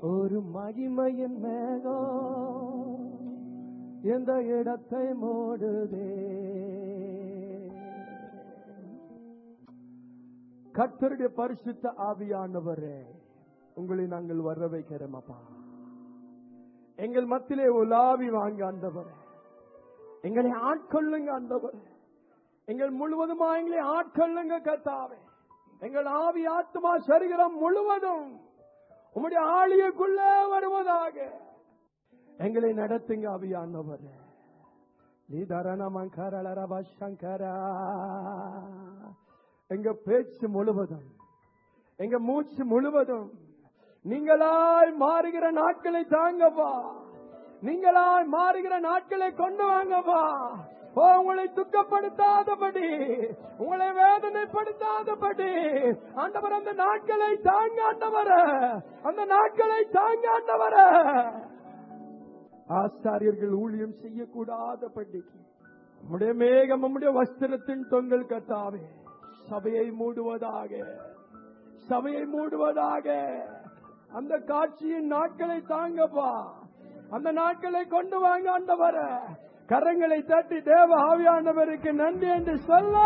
ஒரு மகிமையின் மேகம் எந்த இடத்தை மூடுதே கர்த்தருடைய பரிசுத்த ஆவியானவரே உங்களை நாங்கள் வர வைக்கிறோம் அப்பா எங்கள் மத்தியிலே உலாவி வாங்க ஆண்டவரே எங்களை ஆட்கொள்ளுங்க ஆண்டவரே எங்கள் முழுவதுமா எங்களை ஆட்கொள்ளுங்க கத்தாவே எங்கள் ஆவி ஆத்மா சரீரம் முழுவதும் உம்முடைய ஆளியக்குள்ளே வருவதாக எங்களை நடத்துங்க ஆவியானவர் நீ தரணமங்கரளரப சங்கரா எங்க பேச்சு முழுவதும் எங்க மூச்சு முழுவதும் நீங்களாய் மாறுகிற நாட்களை தாங்கப்பா நீங்களாய் மாறுகிற நாட்களை கொண்டு வாங்கப்பா ஓ உங்களை துக்கப்படுத்தாதபடி உங்களை வேதனைப்படுத்தாதபடி ஆண்டவர் அந்த நாட்களை தாங்க ஆண்டவர அந்த நாட்களை தாங்க ஆண்டவர ஆசாரியர்கள் ஊழியம் செய்யக்கூடாதபடிக்கு நம்முடைய மேகம் நம்முடைய வஸ்திரத்தின் தொங்கல் கத்தாவே சபையை மூடுவதாக சபையை மூடுவதாக அந்த காட்சியின் நாட்களை தாங்கப்பா அந்த நாட்களை கொண்டு வாங்க ஆண்டவர கரங்களை தட்டி தேவ ஆவியானவருக்கு நன்றி என்று சொல்ல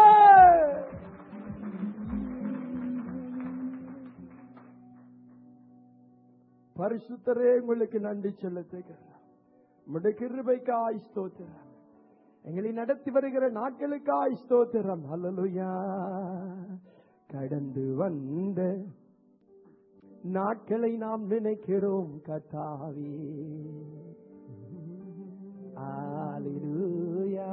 பரிசுத்தரே உங்களுக்கு நன்றி செலுத்துகிறேன் உம்முடைய கிருபைக்காய் ஸ்தோத்திரம் எங்களை நடத்தி வருகிற நாட்களுக்காய் ஸ்தோத்திரம் அல்லலுயா கடந்து வந்த நாட்களை நாம் நினைக்கிறோம் கத்தாவே ஆலிலூயா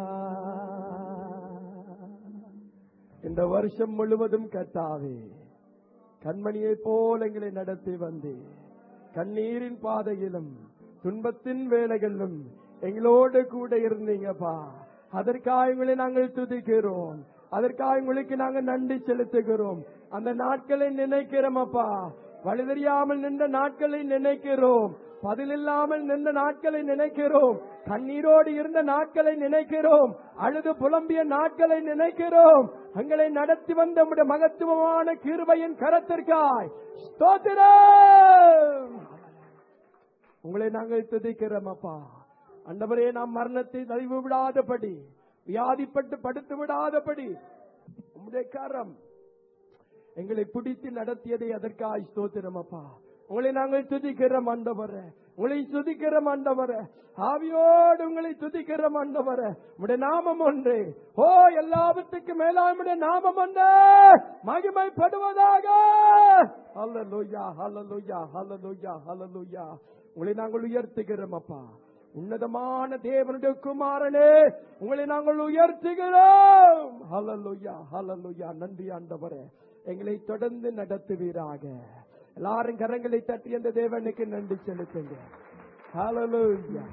இந்த வருஷம் முழுவதும் கத்தாவே கண்மணியை போல எங்களை நடத்தி வந்து கண்ணீரின் பாதையிலும் துன்பத்தின் வேலைகளிலும் எங்களோடு கூட இருந்தீங்கப்பா அதற்காக உங்களை நாங்கள் துதிக்கிறோம் அதற்காக உங்களுக்கு நாங்கள் நன்றி செலுத்துகிறோம் அந்த நாட்களை நினைக்கிறோம் அப்பா வழி தெரியாமல் நின்ற நாட்களை நினைக்கிறோம் பதில் இல்லாமல் நின்ற நாட்களை நினைக்கிறோம் கண்ணீரோடு இருந்த நாட்களை நினைக்கிறோம் அழுது புலம்பிய நாட்களை நினைக்கிறோம் எங்களை நடத்தி வந்த நம்முடைய மகத்துவமான கிருபையின் கரத்திற்காய் ஸ்தோத்திரம் உங்களை நாங்கள் துதிக்கிறோம் அப்பா அண்டவரே நாம் மரணத்தை தழுவி விடாதபடி வியாதிப்பட்டு படுத்து விடாதபடி உம்முடைய கரம் எங்களை பிடித்து நடத்தியதை அதற்காக ஸ்தோத்திரம் அப்பா உங்களை நாங்கள் துதிக்கிறோம் ஆண்டவர உங்களை துதிக்கிறோம் ஆண்டவர ஆவியோடு உங்களை துதிக்கிறோம் ஆண்டவர உடைய நாமம் ஒன்று ஓ எல்லாவற்றுக்கும் மேலாமுடைய நாமம் ஒன்று மகிமைப்படுவதாக ஹalleluya ஹalleluya ஹalleluya ஹalleluya உங்களை நாங்கள் உயர்த்துகிறோம் அப்பா உன்னதமான தேவனுடைய குமாரனே உங்களை நாங்கள் உயர்த்துகிறோம் ஹalleluya ஹalleluya நன்றி ஆண்டவரே எங்களை தொடர்ந்து நடத்துவீராக எல்லாரும் கரங்களை தட்டி அந்த தேவனுக்கு நன்றி செலுத்துங்க ஹalleluya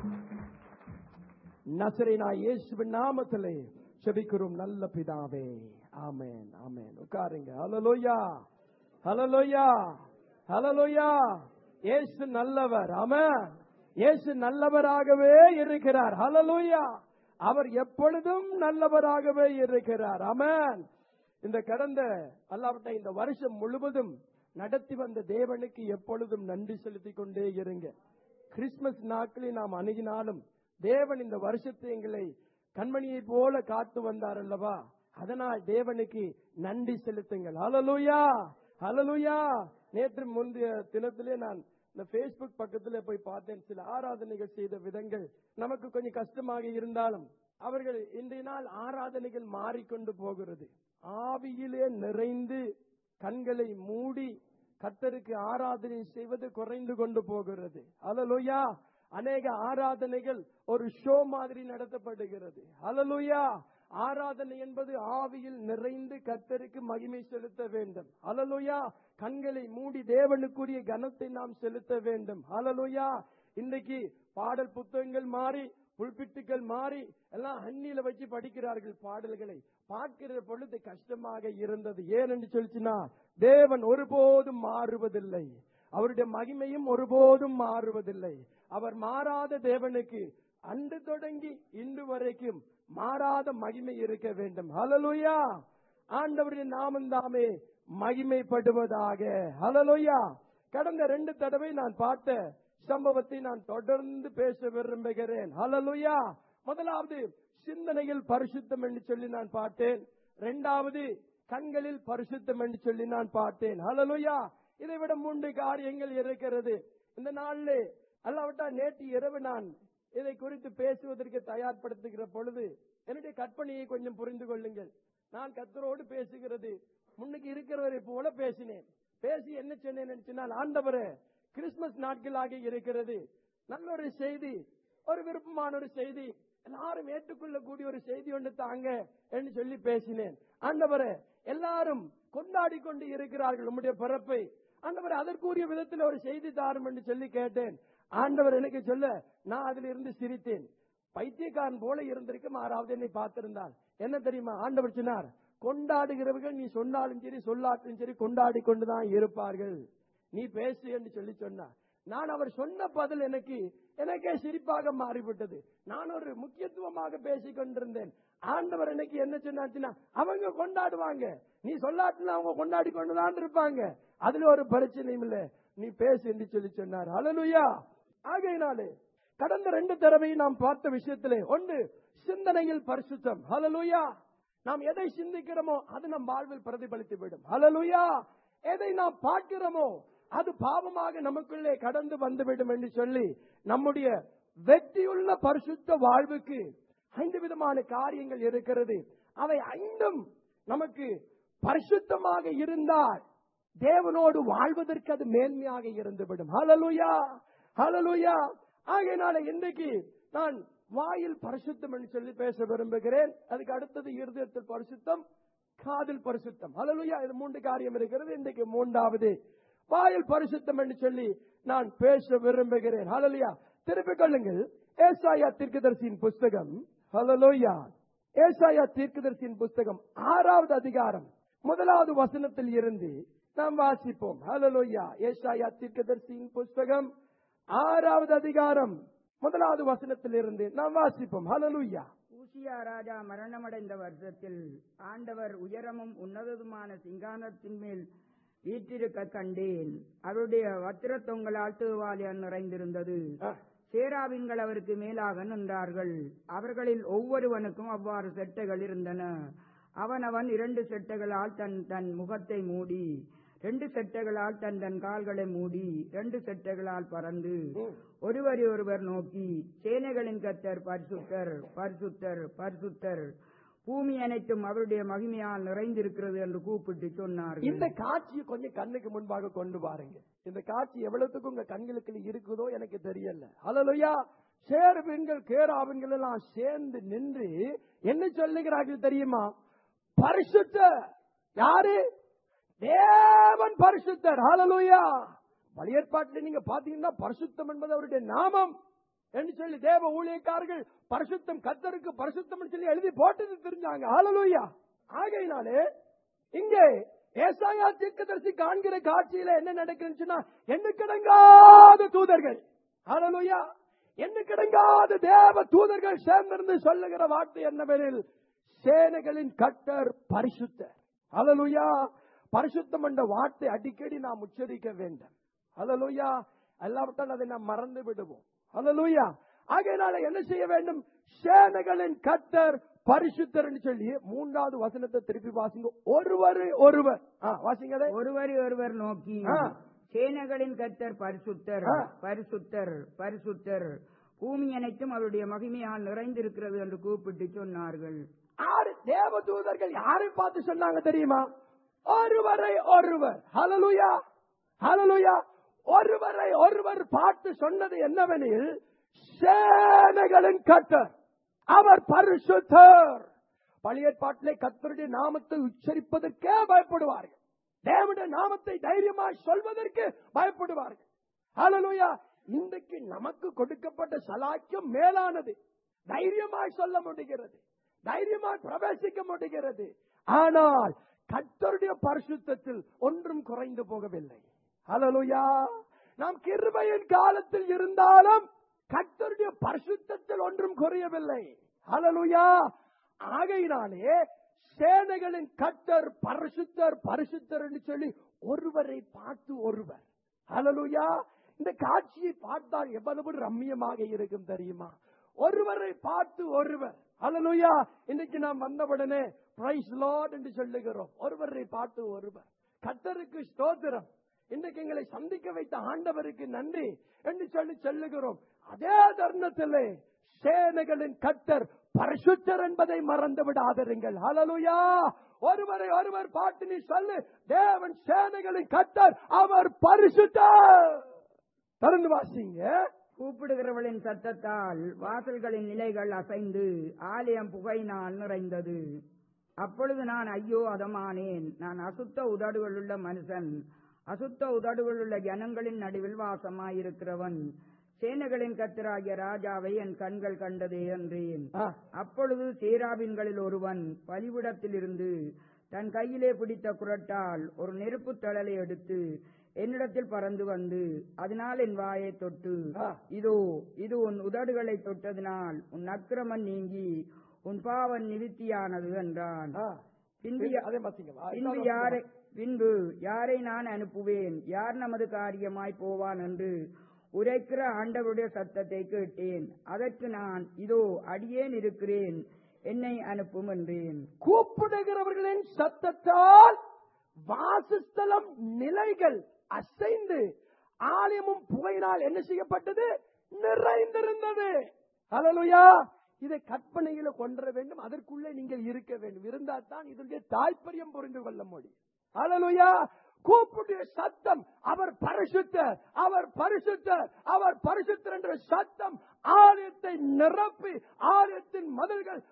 நசரேனா இயேசுவின் நாமத்திலே செபிக்கிறோம் நல்ல பிதாவே ஆமென் ஆமென் உட்காருங்க ஹalleluya ஹalleluya ஹalleluya இயேசு நல்லவர் ஆமென் இயேசு நல்லவராகவே இருக்கிறார் ஹalleluya அவர் எப்பொழுதும் நல்லவராகவே இருக்கிறார் ஆமென் இந்த கடந்த அல்லாவிட்ட இந்த வருஷம் முழுவதும் நடத்தி வந்த தேவனுக்கு எப்பொழுதும் நன்றி செலுத்திக் கொண்டே இருங்க கிறிஸ்துமஸ் நாட்களில் நாம் அணுகினாலும் தேவன் இந்த வருஷத்தை எங்களை கண்மணியை போல காத்து வந்தார் அல்லவா அதனால் தேவனுக்கு நன்றி செலுத்துங்கள் ஹalleluya ஹalleluya நேற்று முந்தைய தினத்திலே நான் இந்த Facebook பக்கத்துல போய் பார்த்தேன் சில ஆராதனைகள் செய்த விதங்கள் நமக்கு கொஞ்சம் கஷ்டமாக இருந்தாலும் அவர்கள் இன்றைய நாள் ஆராதனைகள் மாறிக்கொண்டு போகிறது ஆவியிலே நிறைந்து கண்களை மூடி கர்த்தருக்கு ஆராதனை செய்வது குறைந்து கொண்டு போகிறது அலலுயா அநேக ஆராதனைகள் ஒரு ஷோ மாதிரி நடத்தப்படுகிறது அலலுயா ஆராதனை என்பது ஆவியில் நிறைந்து கர்த்தருக்கு மகிமை செலுத்த வேண்டும் அலலுயா கண்களை மூடி தேவனுக்குரிய கனத்தை நாம் செலுத்த வேண்டும் அலலுயா இன்றைக்கு பாடல் புத்தகங்கள் மாறி புல்பிட்டுகள் மாறி எல்லாம் அந்நில வச்சு படிக்கிறார்கள் பாடல்களை பார்க்கிற பொழுது கஷ்டமாக இருந்தது ஏனென்று சொல்லிச்சுன்னா தேவன் ஒருபோதும் மாறுவதில்லை அவருடைய மகிமையும் ஒருபோதும் மாறுவதில்லை அவர் மாறாத தேவனுக்கு அன்று தொடங்கி இன்று வரைக்கும் மாறாத மகிமை இருக்க வேண்டும் ஹலலுயா ஆண்டவருடைய நாமம் தாமே மகிமைப்படுவதாக ஹலலுயா கடந்த ரெண்டு தடவை நான் பார்த்த சம்பவத்தை நான் தொடர்ந்து பேச விரும்புகிறேன் ஹalleluya முதலாவது சிந்தனையில் பரிசுத்தம் என்று சொல்லி நான் பார்த்தேன் இரண்டாவது கண்களில் பரிசுத்தம் என்று சொல்லி நான் பார்த்தேன் ஹalleluya இதை விட மூன்று காரியங்கள் இருக்கிறது இந்த நாளிலே அல்லாவிட்டா நேற்று இரவு நான் இதை குறித்து பேசுவதற்கு தயார்படுத்துகிற பொழுது என்னுடைய கற்பனையை கொஞ்சம் புரிந்து கொள்ளுங்கள் நான் கத்தரோடு பேசுகிறது முன்னுக்கு இருக்கிறவரை போல பேசினேன் பேசி என்ன சொன்னேன் சொன்னால் ஆண்டவரே கிறிஸ்துமஸ் நாட்களாக இருக்கிறது நல்ல ஒரு செய்தி ஒரு விருப்பமான ஒரு செய்தி எல்லாரும் ஏற்றுக்கொள்ளக்கூடிய ஒரு செய்தி ஒன்று தாங்க என்று சொல்லி பேசினேன் ஆண்டவரே எல்லாரும் கொண்டாடி கொண்டு இருக்கிறார்கள் உம்முடைய பிறப்பை ஆண்டவர் அதற்குரிய விதத்தில் ஒரு செய்தி தாரும் என்று சொல்லி கேட்டேன் ஆண்டவர் எனக்கு சொல்ல நான் அதில் இருந்து சிரித்தேன் பைத்தியக்காரன் போல இருந்திருக்கும் ஆறாவது என்னை பார்த்திருந்தால் என்ன தெரியுமா ஆண்டவர் சொன்னார் கொண்டாடுகிறவர்கள் நீ சொன்னாலும் சரி சொல்லாட்டும் சரி கொண்டாடி கொண்டுதான் இருப்பார்கள் நீ பேசு என்று சொல்லி சொன்னார் நான் அவர் சொன்ன பதில் எனக்கு எனக்கே சிரிப்பாக மாறிவிட்டது நான் ஒரு முக்கியத்துவமாக பேசிக் கொண்டிருந்தேன் ஆண்டவர் எனக்கு என்ன சொன்னாச்சுன்னா அவங்க கொண்டாடுவாங்க நீ சொல்லாட்டுல அவங்க கொண்டாடி கொண்டுதான் இருப்பாங்க அதுல ஒரு பிரச்சனையும் இல்ல நீ பேசு என்று சொல்லி சொன்னார் அலலுயா ஆகையினாலே கடந்த ரெண்டு தடவையும் நாம் பார்த்த விஷயத்திலே ஒன்று சிந்தனையில் பரிசுத்தம் ஹலலுயா நாம் எதை சிந்திக்கிறோமோ அது நம் வாழ்வில் பிரதிபலித்து விடும் ஹலலுயா எதை நாம் பார்க்கிறோமோ அது பாவமாக நமக்குள்ளே கடந்து வந்துவிடும் என்று சொல்லி நம்முடைய வெற்றியுள்ள பரிசுத்த வாழ்வுக்கு ஐந்து விதமான காரியங்கள் இருக்கிறது அவை ஐந்தும் நமக்கு பரிசுத்தமாக இருந்தால் தேவனோடு வாழ்வதற்கு அது மேன்மையாக இருந்துவிடும் ஹலலுயா ஹலலுயா ஆகையினால இன்றைக்கு நான் வாயில் பரிசுத்தம் என்று சொல்லி பேச விரும்புகிறேன் அதுக்கு அடுத்தது இருதயத்தில் பரிசுத்தம் காதில் பரிசுத்தம் ஹலலுயா இது மூன்று காரியம் இருக்கிறது இன்றைக்கு மூன்றாவது வாயில் பரிசுத்தம் என்று சொல்லி நான் பேச விரும்புகிறேன் ஹலலுயா திருப்பிக் கொள்ளுங்கள் ஏசாயா தீர்க்கதரிசியின் புஸ்தகம் ஹலலோயா ஏசாயா தீர்க்கதரிசியின் புஸ்தகம் ஆறாவது அதிகாரம் முதலாவது வசனத்தில் இருந்து நாம் வாசிப்போம் ஹலலோயா ஏசாயா தீர்க்கதரிசியின் புஸ்தகம் ஆறாவது அதிகாரம் முதலாவது வசனத்தில் இருந்து நாம் வாசிப்போம் ஹலலுயா ஊசியா ராஜா மரணமடைந்த வருஷத்தில் ஆண்டவர் உயரமும் உன்னததுமான சிங்கானத்தின் மேல் வீற்றிருக்க கண்டேன் அவருடைய வத்திர தொங்கலால் தேவாலயம் நிறைந்திருந்தது சேராவின்கள் அவருக்கு மேலாக நின்றார்கள் அவர்களில் ஒவ்வொருவனுக்கும் அவ்வாறு செட்டைகள் இருந்தன அவனவன் இரண்டு செட்டைகளால் தன் தன் முகத்தை மூடி ரெண்டு செட்டைகளால் தன் தன் கால்களை மூடி ரெண்டு செட்டைகளால் பறந்து ஒருவரை ஒருவர் நோக்கி சேனைகளின் கத்தர் பரிசுத்தர் பரிசுத்தர் பரிசுத்தர் பூமி அனைத்தும் அவருடைய மகிமையால் நிறைந்திருக்கிறது என்று கூப்பிட்டு சொன்னார்கள் இந்த காட்சியை கொஞ்சம் கண்ணுக்கு முன்பாக கொண்டு பாருங்க இந்த காட்சி எவ்வளவுக்கு உங்க கண்களுக்கு இருக்குதோ எனக்கு தெரியல ஹalleluya சேர்வின்கள் கேராவின்கள் எல்லாம் சேர்ந்து நின்று என்ன சொல்லுகிறார்கள் தெரியுமா பரிசுத்த யாரு தேவன் பரிசுத்தர் ஹalleluya பழையற்பாட்டில் நீங்க பாத்தீங்கன்னா பரிசுத்தம் என்பது அவருடைய நாமம் என்று சொல்லி தேவ ஊழியக்காரர்கள் பரிசுத்தம் கத்தருக்கு பரிசுத்தம் சொல்லி எழுதி போட்டது தெரிஞ்சாங்க ஹalleluya ஆகையினாலே இங்கே ஏசாயா தீர்க்கதரிசி காண்கிற காட்சியில என்ன நடக்குதுன்னா என்ன கிடங்காத தூதர்கள் ஹalleluya என்ன கிடங்காத தேவ தூதர்கள் சேர்ந்திருந்து சொல்லுகிற வார்த்தை என்னவெனில் சேனைகளின் கட்டர் பரிசுத்தர் ஹalleluya பரிசுத்தம் என்ற வார்த்தை அடிக்கடி நாம் உச்சரிக்க வேண்டும் ஹalleluya எல்லாவற்றால் அதை நாம் மறந்து விடுவோம் ஹalleluya ஆகையினால என்ன செய்ய வேண்டும் சேனைகளின் கத்தர் பரிசுத்தர் சொல்லி மூன்றாவது வசனத்தை திருப்பி வாசிங்க ஒருவர் ஒருவர் ஆ, வாசிங்க அதை. ஒருவரை ஒருவர் நோக்கி ஆ. சேனைகளின் கத்தர் பரிசுத்தர் ஆ. பரிசுத்தர் பரிசுத்தர் பூமி அனைத்தும் அவருடைய மகிமையால் நிறைந்திருக்கிறது என்று கூப்பிட்டு சொன்னார்கள் ஆறு தேவ தூதர்கள் யாரை பார்த்து சொன்னாங்க தெரியுமா ஒருவரை ஒருவர் ஹalleluya ஹalleluya ஒருவரை ஒருவர் பார்த்து சொன்னது என்னவெனில் சேனைகளின் கட்டர் அவர் பரிசுத்தர் பழையற்பாட்டிலே கத்தருடைய நாமத்தை உச்சரிப்பதற்கே பயப்படுவார்கள் தேவனுடைய நாமத்தை தைரியமாய் சொல்வதற்கு பயப்படுவார்கள் ஹalleluya இன்றைக்கு நமக்கு கொடுக்கப்பட்ட சலாக்கியம் மேலானது தைரியமாய் சொல்ல முடிகிறது தைரியமாய் பிரவேசிக்க முடிகிறது ஆனால் கர்த்தருடைய பரிசுத்தத்தில் ஒன்றும் குறைந்து போகவில்லை ஹalleluya நாம் கிருபையின் காலத்தில் இருந்தாலும் கர்த்தருடைய பரிசுத்தத்தில் ஒன்றும் குறையவில்லை ஹalleluya ஆகையினாலே சேனைகளின் கர்த்தர் பரிசுத்தர் பரிசுத்தர் என்று சொல்லி ஒருவரை பார்த்து ஒருவர் ஹalleluya இந்த காட்சியை பார்த்தால் எவ்வளவு ரம்மியமாக இருக்கும் தெரியுமா ஒருவரை பார்த்து ஒருவர் ஹalleluya இன்னைக்கு நாம் வந்தவுடனே பிரைஸ் லார்ட் என்று சொல்லுகிறோம் ஒருவரை பார்த்து ஒருவர் கர்த்தருக்கு ஸ்தோத்திரம் இன்றைக்கு எங்களை சந்திக்க வைத்த ஆண்டவருக்கு நன்றி என்று சொல்லி சொல்லுகிறோம் அதே தருணத்திலே சேனைகளின் கர்த்தர் பரிசுத்தர் என்பதை மறந்து விடாதிருங்கள் ஹalleluya ஒருவரை ஒருவர் பார்த்து நீ சொல்லு தேவன் சேனைகளின் கர்த்தர் அவர் பரிசுத்தர் திறந்து வாசிங்க கூப்பிடுகிறவளின் சத்தத்தால் வாசல்களின் நிலைகள் அசைந்து ஆலயம் புகையினால் நிறைந்தது அப்பொழுது நான் ஐயோ அதமானேன் நான் அசுத்த உதடுகளுள்ள மனுஷன் அசுத்த உதடுகளுள்ள ஜனங்களின் நடுவில் வாசமாயிருக்கிறவன் சேனைகளின் கத்தராகிய ராஜாவை என் கண்கள் கண்டதே என்றேன் ஆ, அப்பொழுது சேராபின்களில் ஒருவன் பலிவிடத்திலிருந்து தன் கையிலே பிடித்த குரட்டால் ஒரு நெருப்பு தழலை எடுத்து என்னிடத்தில் பறந்து வந்து அதனால் என் வாயை தொட்டு ஆ. இதோ இது உன் உதடுகளை தொட்டதினால் உன் அக்கிரமம் நீங்கி உன் பாவம் நிவித்தியானது என்றான் ஆ. பின்பு அதே வாசிங்க வா. பின்பு யாரை பின்பு யாரை நான் அனுப்புவேன் யார் நமது காரியமாய் போவான் என்று உரைக்கிற ஆண்டவருடைய சத்தத்தை கேட்டேன் அதற்கு நான் இதோ அடியேன் இருக்கிறேன் என்னை அனுப்பும் என்றேன் கூப்பிடுகிறவர்களின் சத்தத்தால் வாசஸ்தலம் நிலைகள் அசைந்து ஆலயமும் புகையினால் என்ன செய்யப்பட்டது நிறைந்திருந்தது ஹalleluya இதை கற்பனையில கொண்டு வேண்டும் அதற்குள்ளே நீங்கள் இருக்க வேண்டும் இருந்தால் தான் இதனுடைய தாய்ப்பரியம் புரிந்து கொள்ள முடியும் ஹalleluya கூப்பிடைய சத்தம் அவர் பரிசுத்தர் அவர் பரிசுத்தர் அவர் பரிசுத்தர் என்ற சத்தம் ஆலயத்தை நிரப்பி ஆலயத்தின் மதில்கள்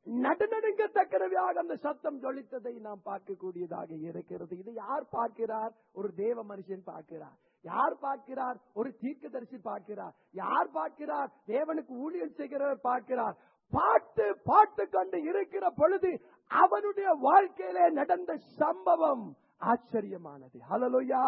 நடுநடுங்கத்தக்கனவையாக அந்த சத்தம் ஜொலித்ததை நாம் பார்க்கக்கூடியதாக இருக்கிறது இது யார் பார்க்கிறார் ஒரு தேவ மனுஷன் பார்க்கிறார் யார் பார்க்கிறார் ஒரு தீர்க்கதரிசி பார்க்கிறார் யார் பார்க்கிறார் தேவனுக்கு ஊழியர் செய்கிறவர் பார்க்கிறார் பாட்டு பாட்டு கொண்டு இருக்கிற பொழுது அவனுடைய வாழ்க்கையிலே நடந்த சம்பவம் ஆச்சரியமானது ஹலலுயா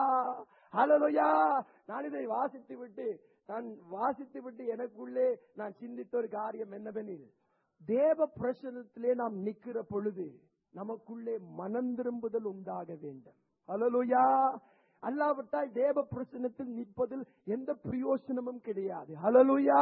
ஹலலுயா நான் இதை வாசித்து விட்டு நான் வாசித்து விட்டு எனக்குள்ளே நான் சிந்தித்த ஒரு காரியம் என்னவெனில் தேவ பிரசனத்திலே நாம் நிக்கிற பொழுது நமக்குள்ளே மனம் திரும்புதல் உண்டாக வேண்டும் ஹலலுயா அல்லாவிட்டால் தேவ பிரசனத்தில் நிற்பதில் எந்த பிரயோசனமும் கிடையாது ஹலலுயா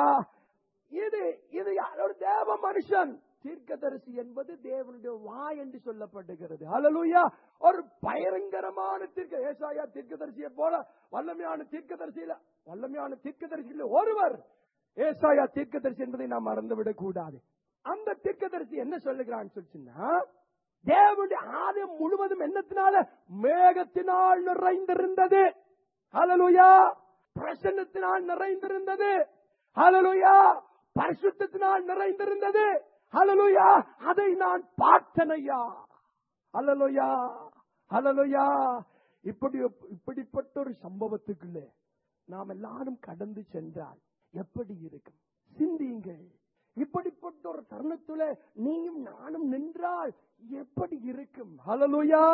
இது இது யார்? ஒரு தேவ மனுஷன் தீர்க்கதரிசி என்பது தேவனுடைய வாய் என்று சொல்லப்படுகிறது ஹalleluya ஒரு பயங்கரமான தீர்க்க ஏசாயா தீர்க்கதரிசியை போல வல்லமையான தீர்க்கதரிசியில வல்லமையான தீர்க்கதரிசியில ஒருவர் ஏசாயா தீர்க்கதரிசி என்பதை நாம் மறந்துவிடக் கூடாது அந்த தீர்க்கதரிசி என்ன சொல்லுகிறான்னு சொல்லிச்சுன்னா தேவனுடைய ஆலயம் முழுவதும் என்னத்தினால மேகத்தினால் நிறைந்திருந்தது ஹalleluya பிரசன்னத்தினால் நிறைந்திருந்தது ஹalleluya பரிசுத்தத்தினால் நிறைந்திருந்தது ஹalleluya அதை நான் பார்த்தனையா ஹalleluya ஹalleluya இப்படி இப்படிப்பட்ட ஒரு சம்பவத்துக்குள்ளே நாம் எல்லாரும் கடந்து சென்றால் எப்படி இருக்கும் சிந்தியுங்கள் இப்படிப்பட்ட ஒரு தருணத்துல நீயும் நானும் நின்றால் எப்படி இருக்கும் ஹalleluya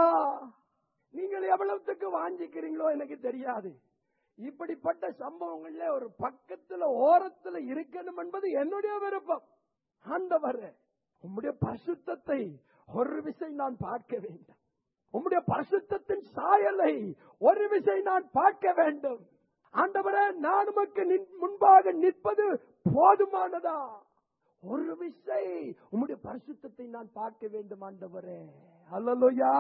நீங்கள் எவ்வளவுக்கு வாஞ்சிக்கிறீங்களோ எனக்கு தெரியாது இப்படிப்பட்ட சம்பவங்கள்ல ஒரு பக்கத்துல ஓரத்துல இருக்கணும் என்பது என்னுடைய விருப்பம் ஆண்டவர் உம்முடைய பரிசுத்தத்தை ஒரு விசை நான் பார்க்க வேண்டும் உம்முடைய பரிசுத்தத்தின் சாயலை ஒரு விசை நான் பார்க்க வேண்டும் ஆண்டவரே நான் உமக்கு நின்- முன்பாக நிற்பது போதுமானதா ஒரு விசை உம்முடைய பரிசுத்தத்தை நான் பார்க்க வேண்டும் ஆண்டவரே அல்லலுயா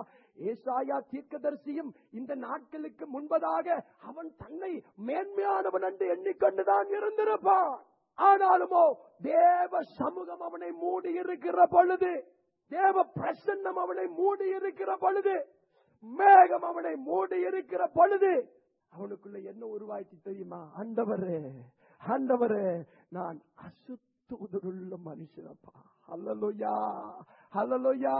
ஏசாயா தீர்க்கதரிசியும் இந்த நாட்களுக்கு முன்பதாக அவன் தன்னை மேன்மையானவன் என்று எண்ணிக்கொண்டுதான் இருந்திருப்பான் ஆனாலுமோ தேவ சமூகம் அவனை மூடி இருக்கிற பொழுது தேவ பிரசன்னம் அவனை மூடி இருக்கிற பொழுது மேகம் அவனை மூடி இருக்கிற பொழுது அவனுக்குள்ள என்ன உருவாய்ச்சி தெரியுமா ஆண்டவரே ஆண்டவரே நான் அசுத்தூதருள்ள மனுஷனப்பா ஹalleluya ஹalleluya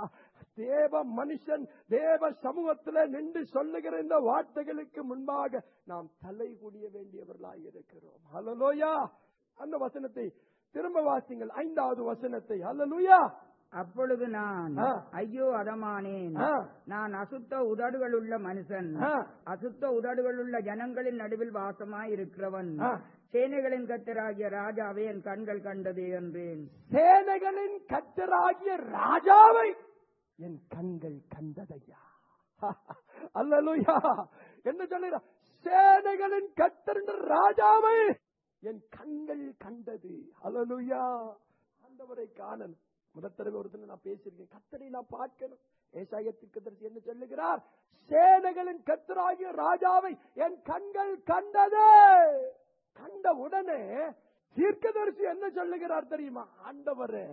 தேவ மனுஷன் தேவ சமூகத்தில் நின்று சொல்லுகிற இந்த வார்த்தைகளுக்கு முன்பாக நாம் தலை குடிய வேண்டியவர்களாய் இருக்கிறோம் ஹalleluya அந்த வசனத்தை திரும்ப வாசிங்கள் ஐந்தாவது வசனத்தை ஹalleluya அப்பொழுது நான் ஆ. ஐயோ அதமானேன் ஆ. நான் அசுத்த உதடுகளுள்ள மனுஷன் ஆ. அசுத்த உதடுகளுள்ள ஜனங்களின் நடுவில் வாசமாய் இருக்கிறவன் ஆ. சேனைகளின் கத்தராகிய ராஜாவே என் கண்கள் கண்டதே என்றேன் சேனைகளின் கத்தராகிய ராஜாவை என் கண்கள் கண்டதையா அல்லலுயா என்ன சொல்லுற சேனைகளின் கத்தர் என்ற ராஜாவை என் கண்கள் கண்டது ஹalleluya ஆண்டவரை காணணும் முதல் தடவை ஒருத்தர் நான் பேசியிருக்கேன் கத்தரை நான் பார்க்கணும் ஏசாயத்திற்கு தரிசி என்ன சொல்லுகிறார் சேனைகளின் கத்தராகிய ராஜாவை என் கண்கள் கண்டது கண்ட உடனே தீர்க்கதரிசி என்ன சொல்லுகிறார் தெரியுமா ஆண்டவரே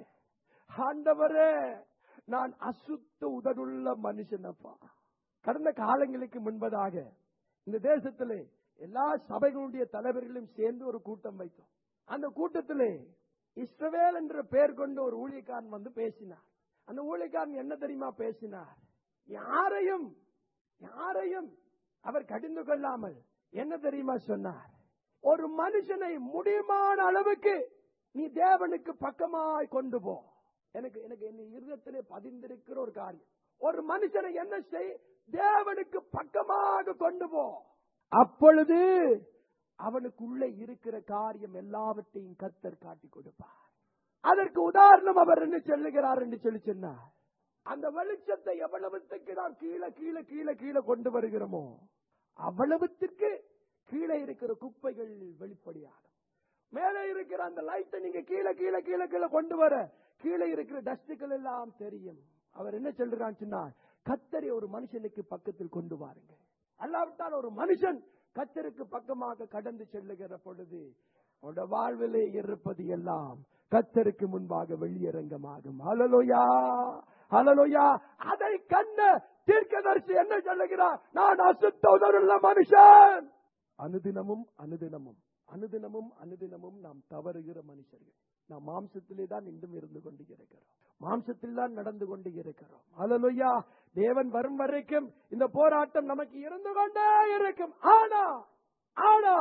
ஆண்டவரே நான் அசுத்த உதடுள்ள மனுஷனப்பா கடந்த காலங்களுக்கு முன்பதாக இந்த தேசத்திலே எல்லா சபைகளுடைய தலைவர்களும் சேர்ந்து ஒரு கூட்டம் வைத்தோம் அந்த கூட்டத்திலே இஸ்ரவேல் என்ற பெயர் கொண்ட ஒரு ஊழியக்காரன் வந்து பேசினார் அந்த ஊழியக்காரன் என்ன தெரியுமா பேசினார் யாரையும் யாரையும் அவர் கடிந்து கொள்ளாமல் என்ன தெரியுமா சொன்னார் ஒரு மனுஷனை முடியுமான அளவுக்கு நீ தேவனுக்கு பக்கமாய் கொண்டு போ எனக்கு எனக்கு என் இருதயத்திலே பதிந்திருக்கிற ஒரு காரியம் ஒரு மனுஷனை என்ன செய் தேவனுக்கு பக்கமாக கொண்டு போ அப்பொழுது அவனுக்குள்ளே இருக்கிற காரியம் எல்லாவற்றையும் கத்தர் காட்டி கொடுப்பார் அதற்கு உதாரணம் அவர் என்ன சொல்லுகிறார் என்று சொல்லி சொன்னார் அந்த வெளிச்சத்தை எவ்வளவுத்துக்கு நாம் கீழே கீழே கீழே கீழே கொண்டு வருகிறோமோ அவ்வளவுத்துக்கு கீழே இருக்கிற குப்பைகள் வெளிப்படையாகும் மேலே இருக்கிற அந்த லைட்டை நீங்க கீழே கீழே கீழே கீழே கொண்டு வர கீழே இருக்கிற டஸ்டுகள் எல்லாம் தெரியும் அவர் என்ன சொல்றான்னு சொன்னார் கத்தரை ஒரு மனுஷனுக்கு பக்கத்தில் கொண்டு வாருங்க அல்லாவிட்டால் ஒரு மனுஷன் கத்தருக்கு பக்கமாக கடந்து செல்லுகிற பொழுது அவருடைய வாழ்விலே இருப்பது எல்லாம் கத்தருக்கு முன்பாக வெளியரங்கமாகும் அலலோயா அலலோயா அதை கண்ண தீர்க்கதரிசி என்ன சொல்லுகிறார் நான் அசுத்த உணர்வுள்ள மனுஷன் அனுதினமும் அனுதினமும் அனுதினமும் அனுதினமும் நாம் தவறுகிற மனுஷர்கள் நாம் மாம்சத்திலே தான் இன்றும் இருந்து கொண்டு இருக்கிறோம் மாம்சத்தில் தான் நடந்து கொண்டு இருக்கிறோம் அலலுயா தேவன் வரும் வரைக்கும் இந்த போராட்டம் நமக்கு இருந்து கொண்டே இருக்கும் ஆனா ஆனா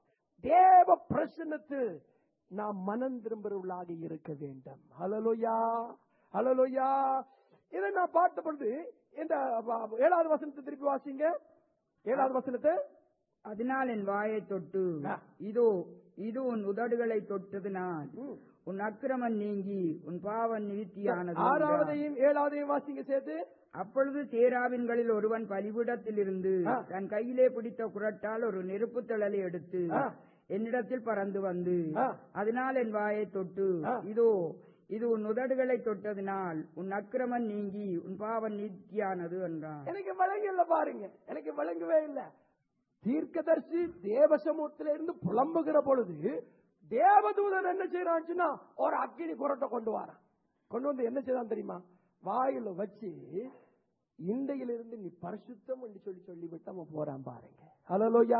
தேவ பிரசன்னத்தில் நாம் மனம் திரும்புறவர்களாக இருக்க வேண்டும் அலலுயா அலலுயா இதை நான் பார்த்த பொழுது இந்த ஏழாவது வசனத்தை திருப்பி வாசிங்க ஏழாவது வசனத்தை அதனால் என் வாயை தொட்டு ஆ. இதோ இது உன் உதடுகளை தொட்டது நான் ம். உன் அக்கிரமம் நீங்கி உன் பாவம் நிவித்தியானது என்றார். ஆறாவதையும் ஏழாவதையும் வாசிங்க சேர்த்து அப்பொழுது சேராவின்களில் ஒருவன் பலிபீடத்தில் இருந்து ஆ. தன் கையிலே பிடித்த குரட்டால் ஒரு நெருப்பு தழலை எடுத்து ஆ. என்னிடத்தில் பறந்து வந்து ஆ. அதனால் என் வாயை தொட்டு ஆ. இதோ இது உன் உதடுகளை தொட்டதினால் உன் அக்கிரமம் நீங்கி உன் பாவம் நீத்தியானது என்றான் எனக்கு விளங்கல பாருங்க எனக்கு விளங்கவே இல்ல தீர்க்கதர்சி தேவசமூகத்தில இருந்து புலம்புகிற பொழுது தேவதூதன் என்ன செய்யறாச்சுன்னா ஒரு அக்கினி குரட்டை கொண்டு வரான் கொண்டு வந்து என்ன செய்தான் தெரியுமா வாயில வச்சு இண்டையிலிருந்து நீ பரிசுத்தம் என்று சொல்லி சொல்லிவிட்டு அவன் போறான் பாருங்க ஹலலோயா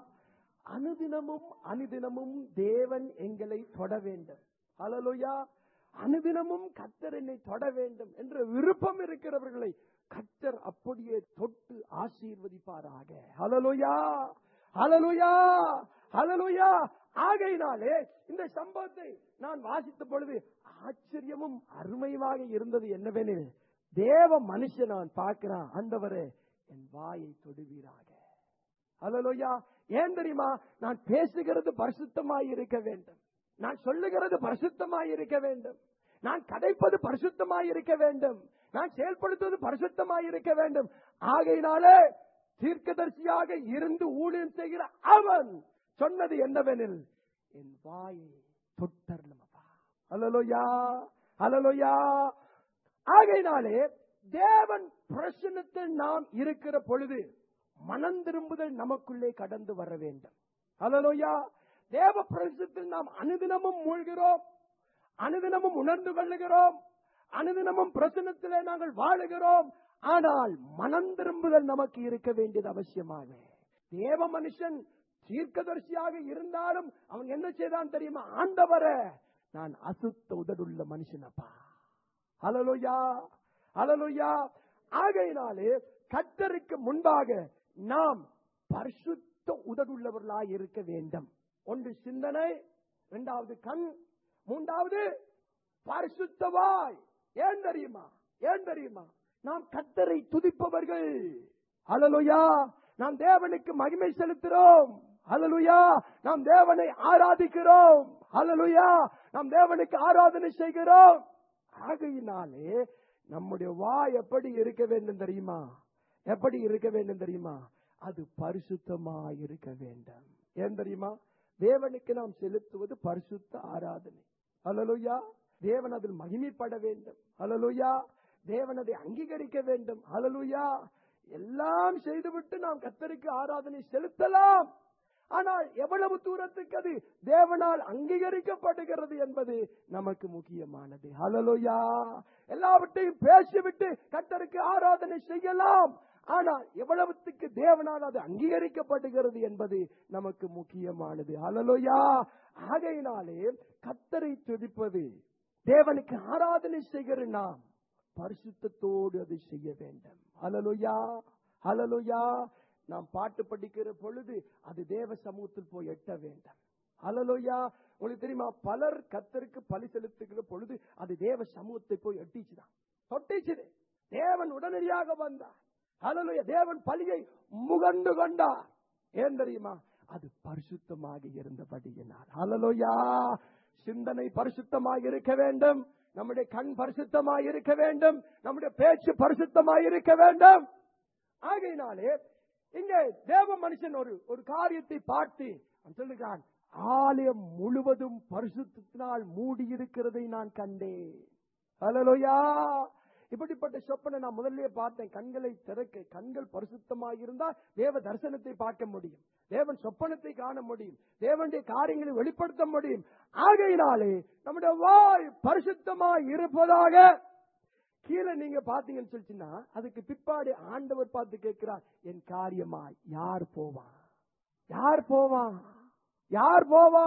அனுதினமும் அனுதினமும் தேவன் எங்களை தொட வேண்டும் ஹலலோயா அனுதினமும் கத்தர் என்னை தொட வேண்டும் என்ற விருப்பம் இருக்கிறவர்களை கத்தர் அப்படியே தொட்டு ஆசீர்வதிப்பாராக ஹலலோயா ஹலலோயா ஹலலோயா ஆகையினாலே இந்த சம்பவத்தை நான் வாசித்த பொழுது ஆச்சரியமும் அருமையுமாக இருந்தது என்னவெனில் தேவ மனுஷன் நான் பார்க்கிறான் ஆண்டவரே என் வாயை தொடுவீராக ஹலலோயா ஏன் தெரியுமா நான் பேசுகிறது பரிசுத்தமாய் இருக்க வேண்டும் நான் சொல்லுகிறது பரிசுத்தமாய் இருக்க வேண்டும் நான் கதைப்பது பரிசுத்தமாய் இருக்க வேண்டும் நான் செயல்படுத்துவது பரிசுத்தமாய் இருக்க வேண்டும் ஆகையினாலே தீர்க்கதரிசியாக இருந்து ஊழியம் செய்கிற அவன் சொன்னது என்னவெனில் என் வாயை தொட்டர்லமப்பா அலலோயா அலலோயா ஆகையினாலே தேவன் பிரசனத்தில் நாம் இருக்கிற பொழுது மனம் திரும்புதல் நமக்குள்ளே கடந்து வர வேண்டும் அலலோயா தேவ பிரசனத்தில் நாம் அனுதினமும் மூழ்கிறோம் அனுதினமும் உணர்ந்து கொள்ளுகிறோம் அனுதினமும் பிரசனத்திலே நாங்கள் வாழுகிறோம் ஆனால் மனம் திரும்புதல் நமக்கு இருக்க வேண்டியது அவசியமாக தேவ மனுஷன் தீர்க்கதரிசியாக இருந்தாலும் அவன் என்ன செய்தான் தெரியுமா ஆண்டவரே நான் அசுத்த உதடுள்ள மனுஷனப்பா அலலுயா அலலுயா ஆகையினாலே கத்தருக்கு முன்பாக நாம் பரிசுத்த உதடுள்ளவர்களாய் இருக்க வேண்டும் ஒன்று சிந்தனை இரண்டாவது கண் மூன்றாவது பரிசுத்தவாய் ஏன் தெரியுமா ஏன் தெரியுமா நாம் கத்தரை துதிப்பவர்கள் அலலுயா நாம் தேவனுக்கு மகிமை செலுத்துகிறோம் அலலுயா நாம் தேவனை ஆராதிக்கிறோம் அலலுயா நாம் தேவனுக்கு ஆராதனை செய்கிறோம் ஆகையினாலே நம்முடைய வாய் எப்படி இருக்க வேண்டும் தெரியுமா எப்படி இருக்க வேண்டும் தெரியுமா அது பரிசுத்தமாய் இருக்க வேண்டும் ஏன் தெரியுமா தேவனுக்கு நாம் செலுத்துவது பரிசுத்த ஆராதனை ஹalleluya தேவன் அதில் மகிமைப்பட வேண்டும் ஹalleluya தேவன் அதை அங்கீகரிக்க வேண்டும் ஹalleluya எல்லாம் செய்துவிட்டு நாம் கத்தருக்கு ஆராதனை செலுத்தலாம் ஆனால் எவ்வளவு தூரத்துக்கு அது தேவனால் அங்கீகரிக்கப்படுகிறது என்பது நமக்கு முக்கியமானது ஹalleluya எல்லாவற்றையும் பேசிவிட்டு கத்தருக்கு ஆராதனை செய்யலாம் ஆனால் எவ்வளவுத்துக்கு தேவனால் அது அங்கீகரிக்கப்படுகிறது என்பது நமக்கு முக்கியமானது ஹalleluya ஆகையினாலே கத்தரை துதிப்பது தேவனுக்கு ஆராதனை செய்கிற நாம் பரிசுத்தத்தோடு அதை செய்ய வேண்டும் ஹalleluya ஹalleluya நாம் பாட்டு படிக்கிற பொழுது அது தேவ சமூகத்தில் போய் எட்ட வேண்டும் ஹalleluya உங்களுக்கு தெரியுமா பலர் கத்தருக்கு பலி செலுத்துகிற பொழுது அது தேவ சமூகத்தை போய் எட்டிச்சுதான் தொட்டிச்சுது தேவன் உடனடியாக வந்தார் ஹalleluya தேவன் பலியை முகண்டு கொண்டார் ஏன் தெரியுமா அது பரிசுத்தமாக இருந்தபடியினார் ஹalleluya சிந்தனை பரிசுத்தமாக இருக்க வேண்டும் நம்முடைய கண் பரிசுத்தமாக இருக்க வேண்டும் நம்முடைய பேச்சு பரிசுத்தமாக இருக்க வேண்டும் ஆகையினாலே இங்கே தேவ மனுஷன் ஒரு ஒரு காரியத்தை பார்த்து அவன் சொல்லுகிறான் ஆலயம் முழுவதும் பரிசுத்தினால் மூடி இருக்கிறதை நான் கண்டேன் ஹalleluya இப்படிப்பட்ட சொப்பனை நான் முதல்லயே பார்த்தேன் கண்களை திறக்க கண்கள் பரிசுத்தமாக இருந்தால் தேவ தரிசனத்தை பார்க்க முடியும் தேவன் சொப்பனத்தை காண முடியும் தேவனுடைய காரியங்களை வெளிப்படுத்த முடியும் ஆகையினாலே நம்முடைய வாய் பரிசுத்தமாய் இருப்பதாக கீழே நீங்க பாத்தீங்கன்னு சொல்லிச்சுன்னா அதுக்கு பிற்பாடு ஆண்டவர் பார்த்து கேட்கிறார் என் காரியமா யார் போவான் யார் போவான் யார் போவா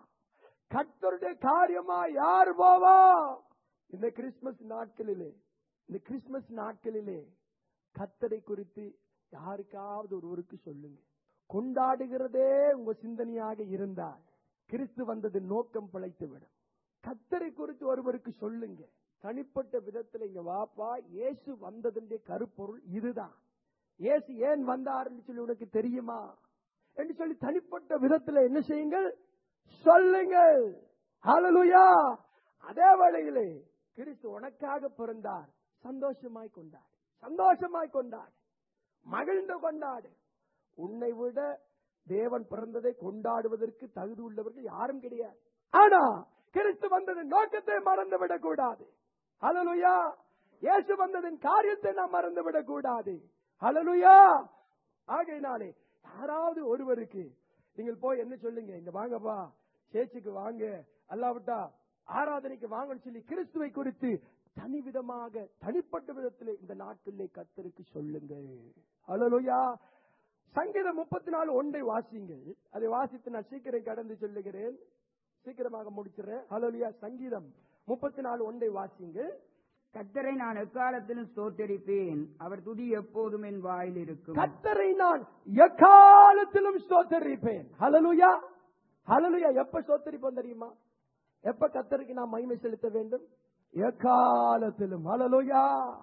கர்த்தருடைய காரியமா யார் போவா இந்த கிறிஸ்துமஸ் நாட்களிலே இந்த கிறிஸ்துமஸ் நாட்களிலே கத்தரை குறித்து யாருக்காவது ஒருவருக்கு சொல்லுங்க கொண்டாடுகிறதே உங்க சிந்தனையாக இருந்தால் கிறிஸ்து வந்தது நோக்கம் பிழைத்து விடும் கத்தரை குறித்து ஒருவருக்கு சொல்லுங்க தனிப்பட்ட விதத்துல இங்க வாப்பா இயேசு வந்ததுடைய கருப்பொருள் இதுதான் இயேசு ஏன் வந்தாருன்னு சொல்லி உனக்கு தெரியுமா என்று சொல்லி தனிப்பட்ட விதத்துல என்ன செய்யுங்கள் சொல்லுங்கள் ஹalleluya அதே வேளையிலே கிறிஸ்து உனக்காக பிறந்தார் சந்தோஷமாய் கொண்டாடு சந்தோஷமாய் கொண்டாடு மகிழ்ந்து கொண்டாடு உன்னை விட தேவன் பிறந்ததை கொண்டாடுவதற்கு தகுதி உள்ளவர்கள் யாரும் கிடையாது ஆனா கிறிஸ்து வந்ததின் நோக்கத்தை மறந்து விடக் கூடாது ஹalleluya இயேசு வந்ததின் காரியத்தை நாம் மறந்து விடக் கூடாது ஹalleluya ஆகையினாலே யாராவது ஒருவருக்கு நீங்கள் போய் என்ன சொல்லுங்க இங்க வாங்கப்பா சேச்சுக்கு வாங்க அல்லாவிட்டா ஆராதனைக்கு வாங்கன்னு சொல்லி கிறிஸ்துவை குறித்து தனி விதமாக தனிப்பட்ட விதத்திலே இந்த நாட்களிலே கத்தருக்கு சொல்லுங்கள் ஹalleluya சங்கீதம் முப்பத்தி நாலு ஒன்றை வாசிங்கள் அதை வாசித்து நான் சீக்கிரம் கடந்து சொல்லுகிறேன் சீக்கிரமாக முடிச்சிடுறேன் ஹalleluya சங்கீதம் முப்பத்தி நாலு ஒன்றை வாசிங்கள் கர்த்தரை நான் எக்காலத்திலும் ஸ்தோத்தரிப்பேன் அவர் துதி எப்போதும் என் வாயில் இருக்கும் கத்தரை நான் எக்காலத்திலும் ஸ்தோத்தரிப்பேன் ஹalleluya ஹalleluya எப்ப ஸ்தோத்தரிப்போம் தெரியுமா எப்ப கத்தருக்கு நாம் மகிமை செலுத்த வேண்டும் எக்காலத்திலும் ஹalleluya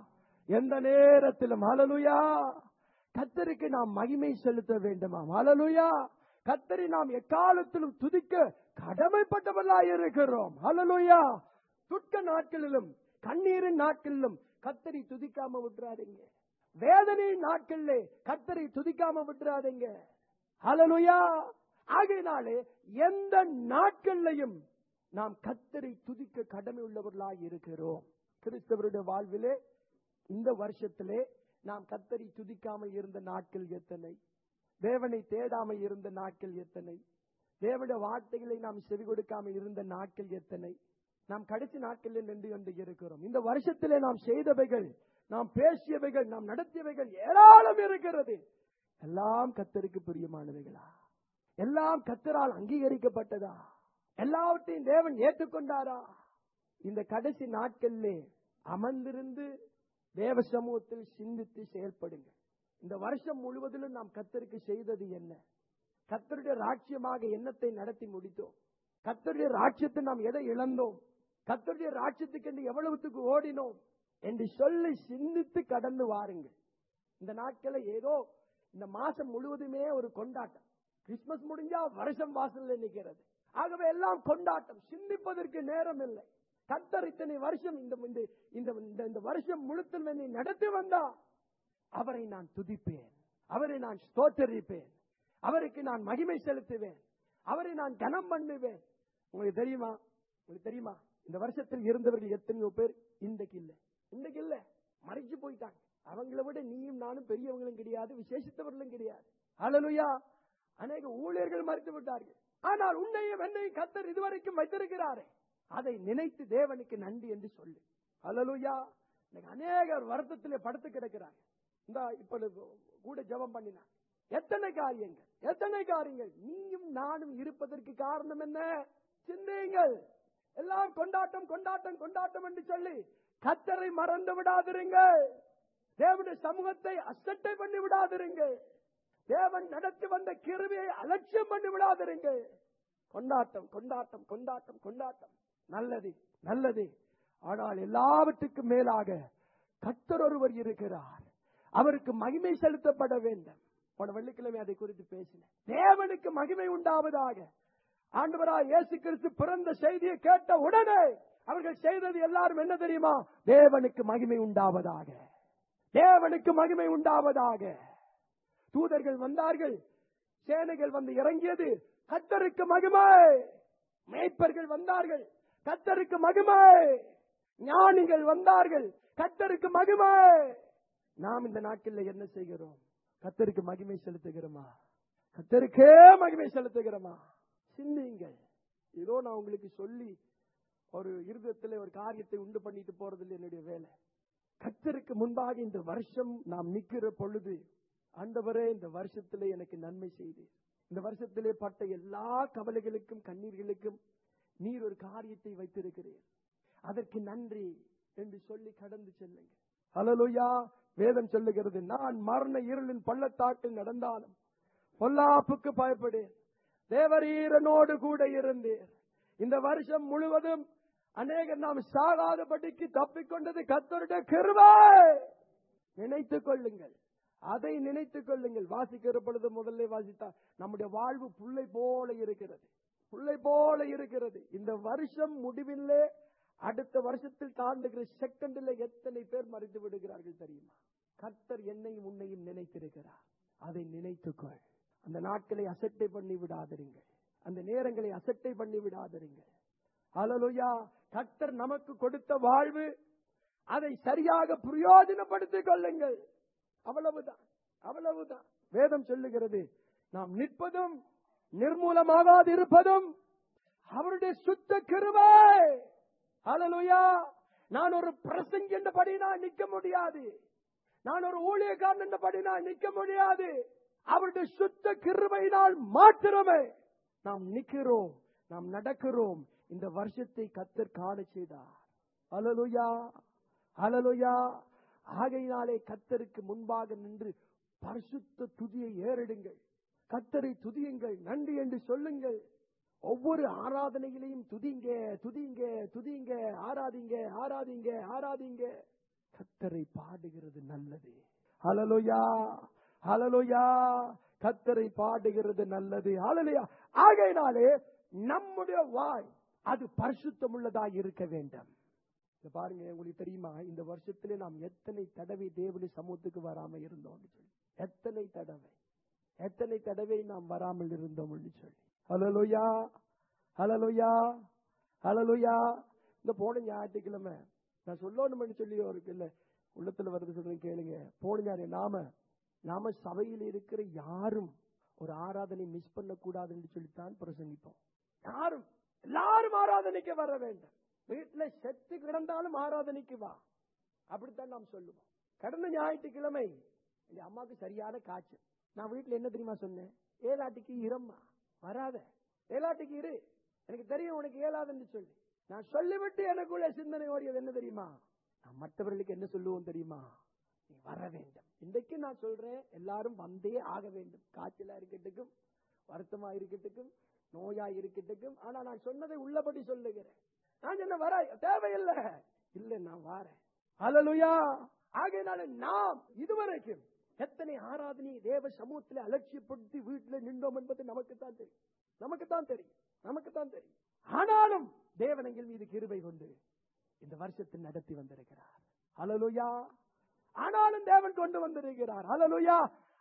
எந்த நேரத்திலும் ஹalleluya கத்தருக்கு நாம் மகிமை செலுத்த வேண்டுமாம் ஹalleluya கத்தரை நாம் எக்காலத்திலும் துதிக்க கடமைப்பட்டவர்களாய் இருக்கிறோம் ஹalleluya துக்க நாட்களிலும் கண்ணீரின் நாட்களிலும் கத்தரை துதிக்காம விட்டுறாதீங்க வேதனை நாட்களிலே கத்தரை துதிக்காம விட்டுறாதீங்க ஹalleluya ஆகையினாலே எந்த நாட்கள்லையும் நாம் கத்தரை துதிக்க கடமை உள்ளவர்களாய் இருக்கிறோம் கிறிஸ்தவருடைய வாழ்விலே இந்த வருஷத்திலே நாம் கத்தரை துதிக்காமல் இருந்த நாட்கள் எத்தனை தேவனை தேடாமல் இருந்த நாட்கள் எத்தனை தேவனுடைய வார்த்தைகளை நாம் செவி கொடுக்காமல் இருந்த நாட்கள் எத்தனை நாம் கடைசி நாட்களில் நின்று கொண்டு இருக்கிறோம் இந்த வருஷத்திலே நாம் செய்தவைகள் நாம் பேசியவைகள் நாம் நடத்தியவைகள் ஏராளம் இருக்கிறது எல்லாம் கத்தருக்கு பிரியமானவைகளா எல்லாம் கத்தரால் அங்கீகரிக்கப்பட்டதா எல்லாவற்றையும் தேவன் ஏற்றுக்கொண்டாரா இந்த கடைசி நாட்களிலே அமர்ந்திருந்து தேவ சமூகத்தில் சிந்தித்து செயல்படுங்க இந்த வருஷம் முழுவதிலும் நாம் கத்தருக்கு செய்தது என்ன கத்தருடைய ராட்சியமாக எண்ணத்தை நடத்தி முடித்தோம் கத்தருடைய ராட்சியத்தை நாம் எதை இழந்தோம் கத்தருடைய ராட்சியத்துக்கு என்று எவ்வளவுத்துக்கு ஓடினோம் என்று சொல்லி சிந்தித்து கடந்து வாருங்கள் இந்த நாட்களை ஏதோ இந்த மாசம் முழுவதுமே ஒரு கொண்டாட்டம் கிறிஸ்துமஸ் முடிஞ்சா வருஷம் வாசல்ல நிக்கிறது ஆகவே எல்லாம் கொண்டாட்டம் சிந்திப்பதற்கு நேரம் இல்லை கத்தர் இத்தனை வருஷம் இந்த இந்த- இந்த இந்த- இந்த வருஷம் முழுத்தில் என்னை நடத்தி வந்தா அவரை நான் துதிப்பேன் அவரை நான் ஸ்தோத்தரிப்பேன் அவருக்கு நான் மகிமை செலுத்துவேன் அவரை நான் கனம் பண்ணுவேன் உங்களுக்கு தெரியுமா உங்களுக்கு தெரியுமா இந்த வருஷத்தில் இருந்தவர்கள் எத்தனையோ பேர் இன்றைக்கு இல்ல இன்றைக்கு இல்ல மறைச்சு போயிட்டாங்க அவங்கள விட நீயும் நானும் பெரியவங்களும் கிடையாது விசேஷித்தவர்களும் கிடையாது அழலுயா அநேக ஊழியர்கள் மறைத்து விட்டார்கள் ஆனால் உன்னையும் என்னையும் கத்தர் இதுவரைக்கும் வைத்திருக்கிறாரே அதை நினைத்து தேவனுக்கு நன்றி என்று சொல்லு அலலுயா இன்னைக்கு அநேகர் வருத்தத்திலே படுத்து கிடக்கிறாங்க இந்த இப்பொழுது கூட ஜெபம் பண்ணினார் எத்தனை காரியங்கள் எத்தனை காரியங்கள் நீயும் நானும் இருப்பதற்கு காரணம் என்ன சிந்தியுங்கள் எல்லாம் கொண்டாட்டம் கொண்டாட்டம் கொண்டாட்டம் என்று சொல்லி கத்தரை மறந்து விடாதிருங்கள் தேவனுடைய சமூகத்தை அசட்டை பண்ணி விடாதிருங்கள் தேவன் நடத்தி வந்த கிருவியை அலட்சியம் பண்ணி விடாதிருங்கள் கொண்டாட்டம் கொண்டாட்டம் கொண்டாட்டம் கொண்டாட்டம் நல்லது நல்லது ஆனால் எல்லாவற்றுக்கும் மேலாக கத்தர் ஒருவர் இருக்கிறார் அவருக்கு மகிமை செலுத்தப்பட வேண்டும் போன வெள்ளிக்கிழமை அதை குறித்து பேசினேன் தேவனுக்கு மகிமை உண்டாவதாக ஆண்டவராய் இயேசு கிறிஸ்து பிறந்த செய்தியை கேட்ட உடனே அவர்கள் செய்தது எல்லாரும் என்ன தெரியுமா தேவனுக்கு மகிமை உண்டாவதாக தேவனுக்கு மகிமை உண்டாவதாக தூதர்கள் வந்தார்கள் சேனைகள் வந்து இறங்கியது கத்தருக்கு மகிமை மேய்ப்பர்கள் வந்தார்கள் கத்தருக்கு மகிமை ஞானிகள் வந்தார்கள் கத்தருக்கு மகிமை நாம் இந்த நாட்களில் என்ன செய்கிறோம் கத்தருக்கு மகிமை செலுத்துகிறோமா கத்தருக்கே மகிமை செலுத்துகிறோமா சிந்தியுங்கள் ஏதோ நான் உங்களுக்கு சொல்லி ஒரு இருதயத்தில் ஒரு காரியத்தை உண்டு பண்ணிட்டு போறதில்லை என்னுடைய வேலை கத்தருக்கு முன்பாக இந்த வருஷம் நாம் நிக்கிற பொழுது ஆண்டவரே இந்த வருஷத்திலே எனக்கு நன்மை செய்து இந்த வருஷத்திலே பட்ட எல்லா கவலைகளுக்கும் கண்ணீர்களுக்கும் நீர் ஒரு காரியத்தை வைத்திருக்கிறேன் அதற்கு நன்றி என்று சொல்லி கடந்து செல்லுங்க ஹalleluya வேதம் சொல்லுகிறது நான் மரண இருளின் பள்ளத்தாக்கில் நடந்தாலும் பொல்லாப்புக்கு பயப்படேன் தேவரீரனோடு கூட இருந்தேன் இந்த வருஷம் முழுவதும் அநேக நாம் சாகாதபடிக்கு தப்பிக்கொண்டது கத்தருடைய கிருபை நினைத்துக் கொள்ளுங்கள் அதை நினைத்துக் கொள்ளுங்கள் வாசிக்கிற பொழுது முதல்ல வாசித்தா நம்முடைய வாழ்வு புல்லை போல இருக்கிறது புல்லை போல இருக்கிறது இந்த வருஷம் முடிவிலே அடுத்த வருஷத்தில் தாண்டுகிற செகண்டில் எத்தனை பேர் மறைந்து விடுகிறார்கள் தெரியுமா கர்த்தர் என்னையும் உன்னையும் நினைத்திருக்கிறார் அதை நினைத்துக்கொள் அந்த நாட்களை அசட்டை பண்ணி விடாதிருங்கள் அந்த நேரங்களை அசட்டை பண்ணி விடாதிருங்கள் அலலுயா கர்த்தர் நமக்கு கொடுத்த வாழ்வு அதை சரியாக பிரயோஜனப்படுத்திக் கொள்ளுங்கள் அவ்வளவுதான் அவ்வளவுதான் வேதம் சொல்லுகிறது நாம் நிற்பதும் நிர்மூலமாகாது இருப்பதும் அவருடைய சுத்த கிருபை ஹalleluya நான் ஒரு பிரசங்க என்றபடி நான் நிற்க முடியாது நான் ஒரு ஊழியக்காரன் என்றபடி நான் நிற்க முடியாது அவருடைய சுத்த கிருபையினால் மாத்திரமே நாம் நிற்கிறோம் நாம் நடக்கிறோம் இந்த வருஷத்தை கத்தர் காண செய்தார் ஹalleluya ஹalleluya ஆகையினாலே கத்தருக்கு முன்பாக நின்று பரிசுத்த துதியை ஏறிடுங்கள் கத்தரை துதியுங்கள் நன்றி என்று சொல்லுங்கள் ஒவ்வொரு ஆராதனையிலையும் துதிங்க துதிங்க துதிங்க ஆராதிங்க ஆராதிங்க ஆராதிங்க கத்தரை பாடுகிறது நல்லது ஹலலோயா ஹலலோயா கத்தரை பாடுகிறது நல்லது ஹலலோயா ஆகையினாலே நம்முடைய வாய் அது பரிசுத்தமுள்ளதாய் இருக்க வேண்டும் இத பாருங்க உங்களுக்கு தெரியுமா இந்த வருஷத்திலே நாம் எத்தனை தடவை தேவனி சமூகத்துக்கு வராம இருந்தோம் சொல்லி எத்தனை தடவை எத்தனை தடவை நாம் வராமல் இருந்தோம் சொல்லி ஹலலோயா ஹலலோயா ஹலலோயா இந்த போன ஞாயிற்றுக்கிழமை நான் சொல்லணும்னு சொல்லி ஒரு இல்ல உள்ளத்துல வருது சொல்றேன் கேளுங்க போன ஞாயிறு நாம நாம சபையில் இருக்கிற யாரும் ஒரு ஆராதனை மிஸ் பண்ண கூடாதுன்னு சொல்லித்தான் பிரசங்கிப்போம் யாரும் எல்லாரும் ஆராதனைக்கு வர வேண்டும் வீட்டுல செத்து கிடந்தாலும் ஆராதனைக்கு வா அப்படித்தான் நாம் சொல்லுவோம் கடந்த ஞாயிற்றுக்கிழமை எங்க அம்மாவுக்கு சரியான காய்ச்சல் நான் வீட்டுல என்ன தெரியுமா சொன்னேன் ஏலாட்டிக்கு இரம்மா வராத ஏலாட்டிக்கு இரு எனக்கு தெரியும் உனக்கு ஏலாதுன்னு சொல்லி நான் சொல்லிவிட்டு எனக்குள்ள சிந்தனை ஓடியது என்ன தெரியுமா நான் மற்றவர்களுக்கு என்ன சொல்லுவோம் தெரியுமா நீ வர வேண்டும் இன்றைக்கு நான் சொல்றேன் எல்லாரும் வந்தே ஆக வேண்டும் காய்ச்சலா இருக்கட்டுக்கும் வருத்தமா இருக்கட்டுக்கும் நோயா இருக்கட்டுக்கும் ஆனா நான் சொன்னதை உள்ளபடி சொல்லுகிறேன் நான் என்ன வர தேவையில்லை இல்ல நான் வாரேன் அலலுயா ஆகையினால நாம் இதுவரைக்கும் எத்தனை ஆராதனை தேவ சமூகத்தில் அலட்சியப்படுத்தி வீட்டுல நின்றோம் என்பது நமக்கு தான் தெரியும் நமக்கு தான் தெரியும் நமக்கு தான் தெரியும் ஆனாலும் தேவன் எங்கள் மீது கிருபை கொண்டு இந்த வருஷத்தில் நடத்தி வந்திருக்கிறார் அலலுயா ஆனாலும் தேவன் கொண்டு வந்திருக்கிறார் அலலுயா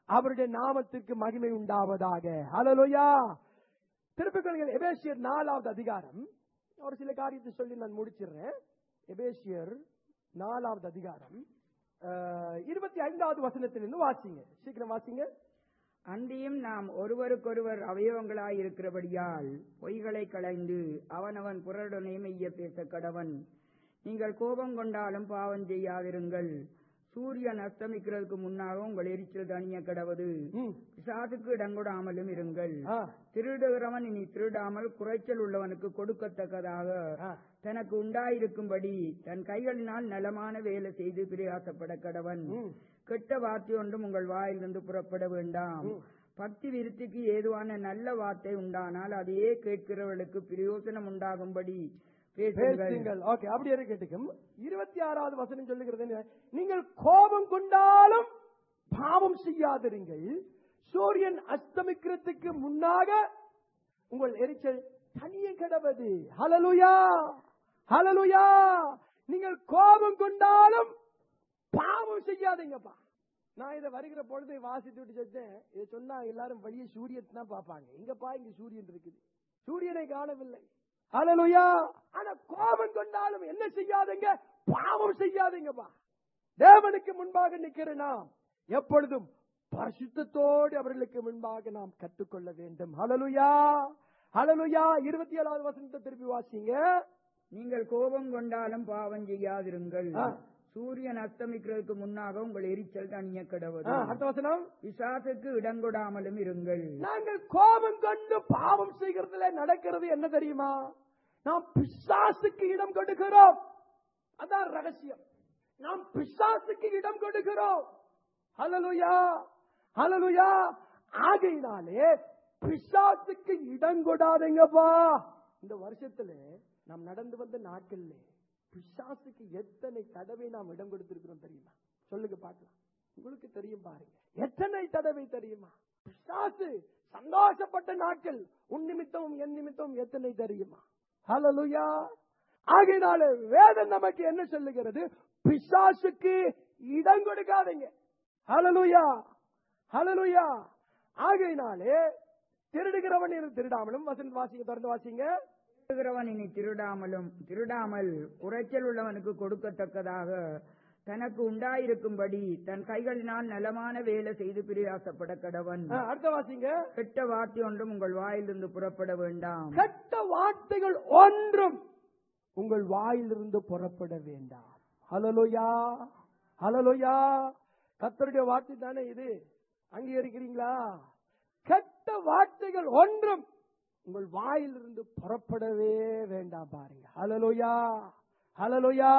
அவருடைய நாமத்திற்கு மகிமை உண்டாவதாக ஹalleluya திருப்பிக் கொள்ளுங்கள் எபேசியர் நாலாவது அதிகாரம் ஒரு சில காரியத்தை சொல்லி நான் முடிச்சிடுறேன் எபேசியர் நாலாவது அதிகாரம் அஹ், இருபத்தி ஐந்தாவது வசனத்திலிருந்து வாசிங்க சீக்கிரம் வாசிங்க அன்றியும் நாம் ஒருவருக்கொருவர் அவயவங்களாய் இருக்கிறபடியால் பொய்களை களைந்து அவனவன் புறருடனே மெய்ய பேச கடவன் நீங்கள் கோபம் கொண்டாலும் பாவம் செய்யாதிருங்கள் சூரியன் அஸ்தமிக்கிறதுக்கு முன்னாக உங்கள் எரிச்சல் தனிய கடவது ம். பிசாசுக்கு இடங்கொடாமலும் இருங்கள் ஆ, திருடுகிறவன் இனி திருடாமல் குறைச்சல் உள்ளவனுக்கு கொடுக்கத்தக்கதாக ஆ. தனக்கு உண்டாயிருக்கும்படி தன் கைகளினால் நலமான வேலை செய்து பிரயாசப்பட கடவன் ம். கெட்ட வார்த்தை ஒன்றும் உங்கள் வாயிலிருந்து புறப்பட வேண்டாம் பக்தி விருத்திக்கு ஏதுவான நல்ல வார்த்தை உண்டானால் அதையே கேட்கிறவர்களுக்கு பிரயோசனம் உண்டாகும்படி பேசுங்கள் பேசுங்கள் ஓகே அப்படியே கேட்டுக்கும் இருபத்தி ஆறாவது வசனம் சொல்லுகிறது என்ன? நீங்கள் கோபம் கொண்டாலும் பாவம் செய்யாதிருங்கள் சூரியன் அஸ்தமிக்கிறதுக்கு முன்னாக உங்கள் எரிச்சல் தனிய கிடவது ஹலலுயா ஹலலுயா நீங்கள் கோபம் கொண்டாலும் பாவம் செய்யாதீங்கப்பா நான் இதை வருகிற பொழுது வாசித்து விட்டு செஞ்சேன் இதை சொன்னா எல்லாரும் வெளியே சூரியத்தை தான் பார்ப்பாங்க எங்கப்பா இங்க சூரியன் இருக்குது சூரியனை காணவில்லை ஹalleluya ஆனா கோபம் கொண்டாலும் என்ன செய்யாதீங்க பாவம் செய்யாதீங்கப்பா தேவனுக்கு முன்பாக நிக்கிற நாம் எப்பொழுதும் பரிசுத்தத்தோடு அவர்களுக்கு முன்பாக நாம் கற்றுக்கொள்ள வேண்டும் ஹalleluya ஹalleluya இருபத்தி ஏழாவது வசனத்தை திருப்பி வாசிங்க நீங்கள் கோபம் கொண்டாலும் பாவம் செய்யாதிருங்கள் ஆ. சூரியன் அஸ்தமிக்கிறதுக்கு முன்னாக உங்கள் எரிச்சல் தனிய கடவது ஆ, அடுத்த வசனம் பிசாசுக்கு இடங்கொடாமலும் இருங்கள் நாங்கள் கோபம் கொண்டு பாவம் செய்கிறதுல நடக்கிறது என்ன தெரியுமா நாம் பிசாசுக்கு இடம் கொடுக்கிறோம் அதான் ரகசியம் நாம் பிசாசுக்கு இடம் கொடுக்கிறோம் ஹalleluya ஹalleluya ஆகையினாலே பிசாசுக்கு இடம் கொடாதீங்கப்பா இந்த வருஷத்துல நாம் நடந்து வந்த நாட்கள்ல பிசாசுக்கு எத்தனை தடவை நாம் இடம் கொடுத்திருக்கிறோம் தெரியுமா சொல்லுங்க பார்க்கலாம் உங்களுக்கு தெரியும் பாருங்க எத்தனை தடவை தெரியுமா பிசாசு சந்தோஷப்பட்ட நாட்கள் உன் நிமித்தமும் என் நிமித்தமும் எத்தனை தெரியுமா ஹalleluya ஆகையினால வேதம் நமக்கு என்ன சொல்லுகிறது பிசாசுக்கு இடம் கொடுக்காதீங்க ஹalleluya ஹalleluya ஆகையினாலே திருடுகிறவன் இரு திருடாமலும் வசந்த் வாசிங்க தொடர்ந்து வாசிங்க திருடுகிறவன் இனி திருடாமலும் திருடாமல் குறைச்சல் உள்ளவனுக்கு கொடுக்கத்தக்கதாக தனக்கு உண்டாயிருக்கும்படி தன் கைகளினால் நலமான வேலை செய்து பிரயாசப்பட கடவன் ஆ, அடுத்த வாசிங்க கெட்ட வார்த்தை ஒன்றும் உங்கள் வாயிலிருந்து புறப்பட வேண்டாம் கெட்ட வார்த்தைகள் ஒன்றும் உங்கள் வாயிலிருந்து புறப்பட வேண்டாம் ஹலலோயா ஹலலோயா கத்தருடைய வார்த்தை தானே இது அங்கீகரிக்கிறீங்களா கெட்ட வார்த்தைகள் ஒன்றும் உங்கள் வாயிலிருந்து புறப்படவே வேண்டாம் பாருங்க ஹலலோயா ஹலலோயா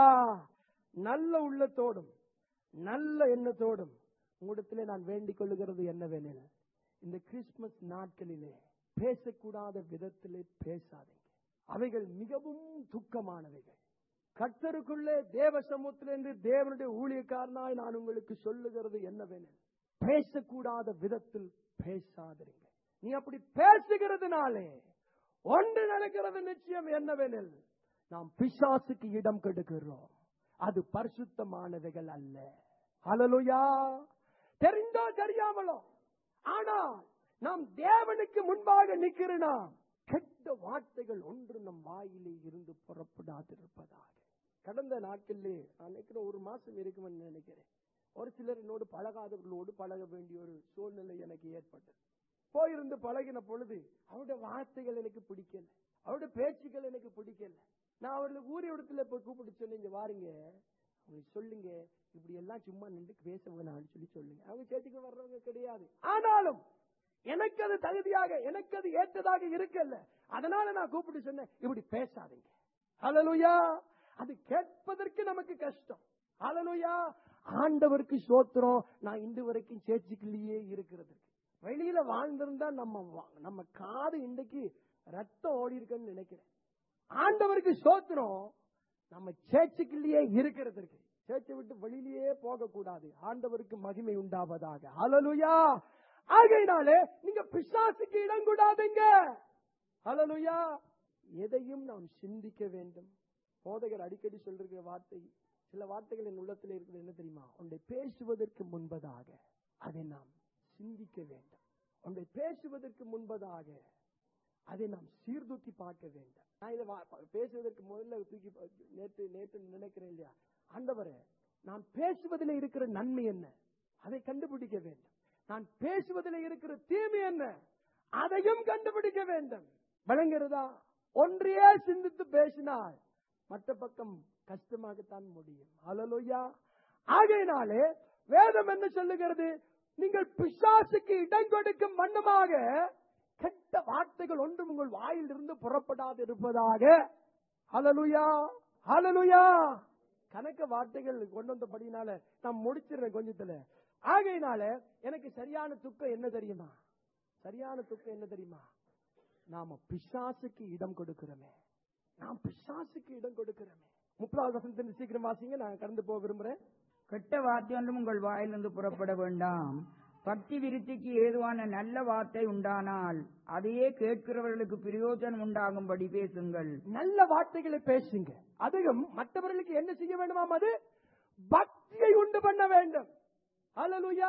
நல்ல உள்ளத்தோடும் நல்ல எண்ணத்தோடும் உங்களிடத்திலே நான் வேண்டிக் கொள்ளுகிறது என்னவெனில் இந்த கிறிஸ்துமஸ் நாட்களிலே பேசக்கூடாத விதத்திலே பேசாதீங்க அவைகள் மிகவும் துக்கமானவைகள் கர்த்தருக்குள்ளே தேவ சமூகத்திலிருந்து தேவனுடைய ஊழியக்காரனாய் நான் உங்களுக்கு சொல்லுகிறது என்னவெனில் பேசக்கூடாத விதத்தில் பேசாதிருங்க நீ அப்படி பேசுகிறதுனாலே ஒன்று நடக்கிறது நிச்சயம் என்னவெனில் நாம் பிசாசுக்கு இடம் கெடுக்கிறோம் அது பரிசுத்தமானவைகள் அல்ல ஹalleluya தெரிந்தோ தெரியாமலோ ஆனால் நாம் தேவனுக்கு முன்பாக நிற்கிற நாம் கெட்ட வார்த்தைகள் ஒன்று நம் வாயிலே இருந்து புறப்படாதிருப்பதாக கடந்த நாட்களிலே நான் நினைக்கிறேன் ஒரு மாசம் இருக்குமென்னு நினைக்கிறேன் ஒரு சிலர் என்னோடு பழகாதவர்களோடு பழக வேண்டிய ஒரு சூழ்நிலை எனக்கு ஏற்பட்டது போயிருந்து பழகின பொழுது அவருடைய வார்த்தைகள் எனக்கு பிடிக்கல அவருடைய பேச்சுக்கள் எனக்கு பிடிக்கல நான் அவர்களுக்கு ஊர் இடத்துல போய் கூப்பிட்டு சொன்னேன் இங்க வாருங்க அவங்க சொல்லுங்க இப்படி எல்லாம் சும்மா நின்று பேச வேணாம்னு சொல்லி சொல்லுங்க அவங்க சேர்த்துக்கு வர்றவங்க கிடையாது ஆனாலும் எனக்கு அது தகுதியாக எனக்கு அது ஏற்றதாக இருக்கல்ல அதனால நான் கூப்பிட்டு சொன்னேன் இப்படி பேசாதீங்க ஹalleluya அது கேட்பதற்கு நமக்கு கஷ்டம் ஹalleluya ஆண்டவருக்கு சோத்திரம் நான் இன்று வரைக்கும் சேர்ச்சிக்குள்ளேயே இருக்கிறது வெளியில வாழ்ந்திருந்தா நம்ம வா- நம்ம காது இன்றைக்கு ரத்தம் ஓடி இருக்குன்னு நினைக்கிறேன் ஆண்டவருக்கு சோத்திரம் நம்ம சேர்ச்சுக்குள்ளேயே இருக்கிறதற்கு சேர்ச்சை விட்டு வெளியிலேயே போக கூடாது ஆண்டவருக்கு மகிமை உண்டாவதாக ஹalleluya ஆகையினாலே நீங்க பிசாசுக்கு இடம் கூடாதுங்க ஹalleluya எதையும் நாம் சிந்திக்க வேண்டும் போதகர் அடிக்கடி சொல்ற வார்த்தை சில வார்த்தைகள் என் உள்ளத்தில் இருக்குது என்ன தெரியுமா உன்னை பேசுவதற்கு முன்பதாக அதை நாம் சிந்திக்க வேண்டும் ஒன்றை பேசுவதற்கு முன்பதாக அதை நாம் சீர்தூக்கி பார்க்க வேண்டும் நான் இதை வா- பேசுவதற்கு முதல்ல தூக்கி பா- நேற்று நேற்று நினைக்கிறேன் இல்லையா ஆண்டவரே நான் பேசுவதில் இருக்கிற நன்மை என்ன அதை கண்டுபிடிக்க வேண்டும் நான் பேசுவதில் இருக்கிற தீமை என்ன அதையும் கண்டுபிடிக்க வேண்டும் விளங்குறதா ஒன்றையே சிந்தித்து பேசினால் மற்ற பக்கம் கஷ்டமாகத்தான் முடியும் அலலுயா ஆகையினாலே வேதம் என்ன சொல்லுகிறது நீங்கள் பிசாசுக்கு இடம் கொடுக்கும் வண்ணமாக கெட்ட வார்த்தைகள் ஒன்றும் உங்கள் வாயில் இருந்து புறப்படாது இருப்பதாக ஹalleluya ஹalleluya கணக்க வார்த்தைகள் கொண்டு வந்தபடினால நான் முடிச்சிடுறேன் கொஞ்சத்துல ஆகையினால எனக்கு சரியான துக்கம் என்ன தெரியுமா சரியான துக்கம் என்ன தெரியுமா நாம பிசாசுக்கு இடம் கொடுக்கிறோமே நாம் பிசாசுக்கு இடம் கொடுக்கிறோமே முப்பதாவது வசனத்தின் சீக்கிரம் வாசிங்க நான் கடந்து போக விரும்புறேன் கெட்ட வார்த்தை ஒன்றும் உங்கள் வாயிலிருந்து புறப்பட வேண்டாம் பக்தி விருத்திக்கு ஏதுவான நல்ல வார்த்தை உண்டானால் அதையே கேட்கிறவர்களுக்கு பிரயோஜனம் உண்டாகும்படி பேசுங்கள் நல்ல வார்த்தைகளை பேசுங்க அதுவும் மற்றவர்களுக்கு என்ன செய்ய வேண்டுமாம் அது பக்தியை உண்டு பண்ண வேண்டும் அல்லலுயா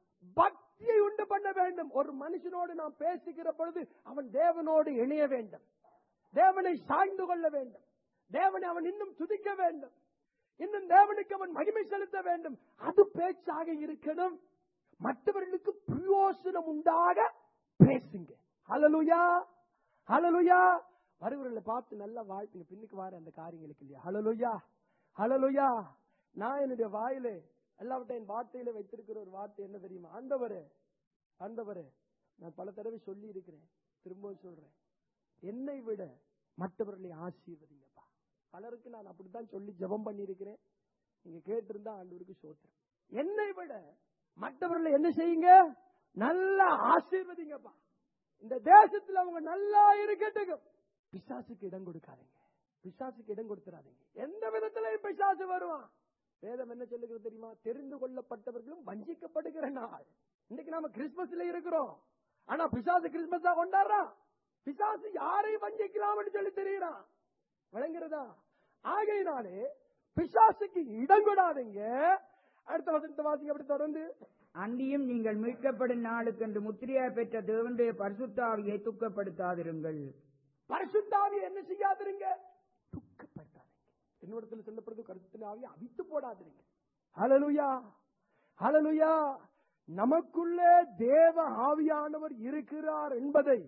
பக்தியை உண்டு பண்ண வேண்டும் ஒரு மனுஷனோடு நாம் பேசுகிற பொழுது அவன் தேவனோடு இணைய வேண்டும் தேவனை சாய்ந்து கொள்ள வேண்டும் தேவனை அவன் இன்னும் துதிக்க வேண்டும் இன்னும் தேவனுக்கு அவன் மகிமை செலுத்த வேண்டும் அது பேச்சாக இருக்கணும் மற்றவர்களுக்கு பிரயோசனம் உண்டாக பேசுங்க ஹalleluya ஹalleluya வருவர்களை பார்த்து நல்லா வாழ்த்துங்க பின்னுக்கு வார அந்த காரியங்களுக்கு இல்லையா ஹalleluya ஹalleluya நான் என்னுடைய வாயிலே எல்லாவற்றையும் வார்த்தையில வைத்திருக்கிற ஒரு வார்த்தை என்ன தெரியுமா ஆண்டவரே ஆண்டவரே நான் பல தடவை சொல்லி இருக்கிறேன் திரும்பவும் சொல்றேன் என்னை விட மற்றவர்களை ஆசீர்வதிங்கப்பா பலருக்கு நான் அப்படித்தான் சொல்லி ஜெபம் பண்ணியிருக்கிறேன் நீங்க கேட்டிருந்தா ஆண்டவருக்கு சோத்திரம் என்னை விட மற்றவர்களை என்ன செய்யுங்க நல்லா ஆசீர்வதிங்கப்பா இந்த தேசத்துல அவங்க நல்லா இருக்கட்டும் பிசாசுக்கு இடம் கொடுக்காதீங்க பிசாசுக்கு இடம் கொடுத்துறாதீங்க எந்த விதத்திலையும் பிசாசு வருவான் வேதம் என்ன சொல்லுகிறது தெரியுமா தெரிந்து கொள்ளப்பட்டவர்களும் வஞ்சிக்கப்படுகிற நாள் இன்னைக்கு நாம கிறிஸ்துமஸ்ல இருக்கிறோம் ஆனா பிசாசு கிறிஸ்துமஸா கொண்டாடுறான் பிசாசு யாரையும் வஞ்சிக்கலாம்னு சொல்லி தெரியுறான் விளங்குறதா ஆகையினாலே பிசாசுக்கு இடம் கொடாதீங்க அடுத்த வசனத்தை வாசிங்க அப்படி தொடர்ந்து அன்றியும் நீங்கள் மீட்கப்படும் நாளுக்கென்று முத்திரையாய் பெற்ற தேவனுடைய பரிசுத்தாவியை துக்கப்படுத்தாதிருங்கள் பரிசுத்தாவியை என்ன செய்யாதிருங்க துக்கப்படுத்தாதீங்க என்னிடத்துல சொல்லப்படுறது கருத்தின் ஆவியை அவித்து போடாதீங்க ஹalleluya ஹalleluya நமக்குள்ளே தேவ ஆவியானவர் இருக்கிறார் என்பதை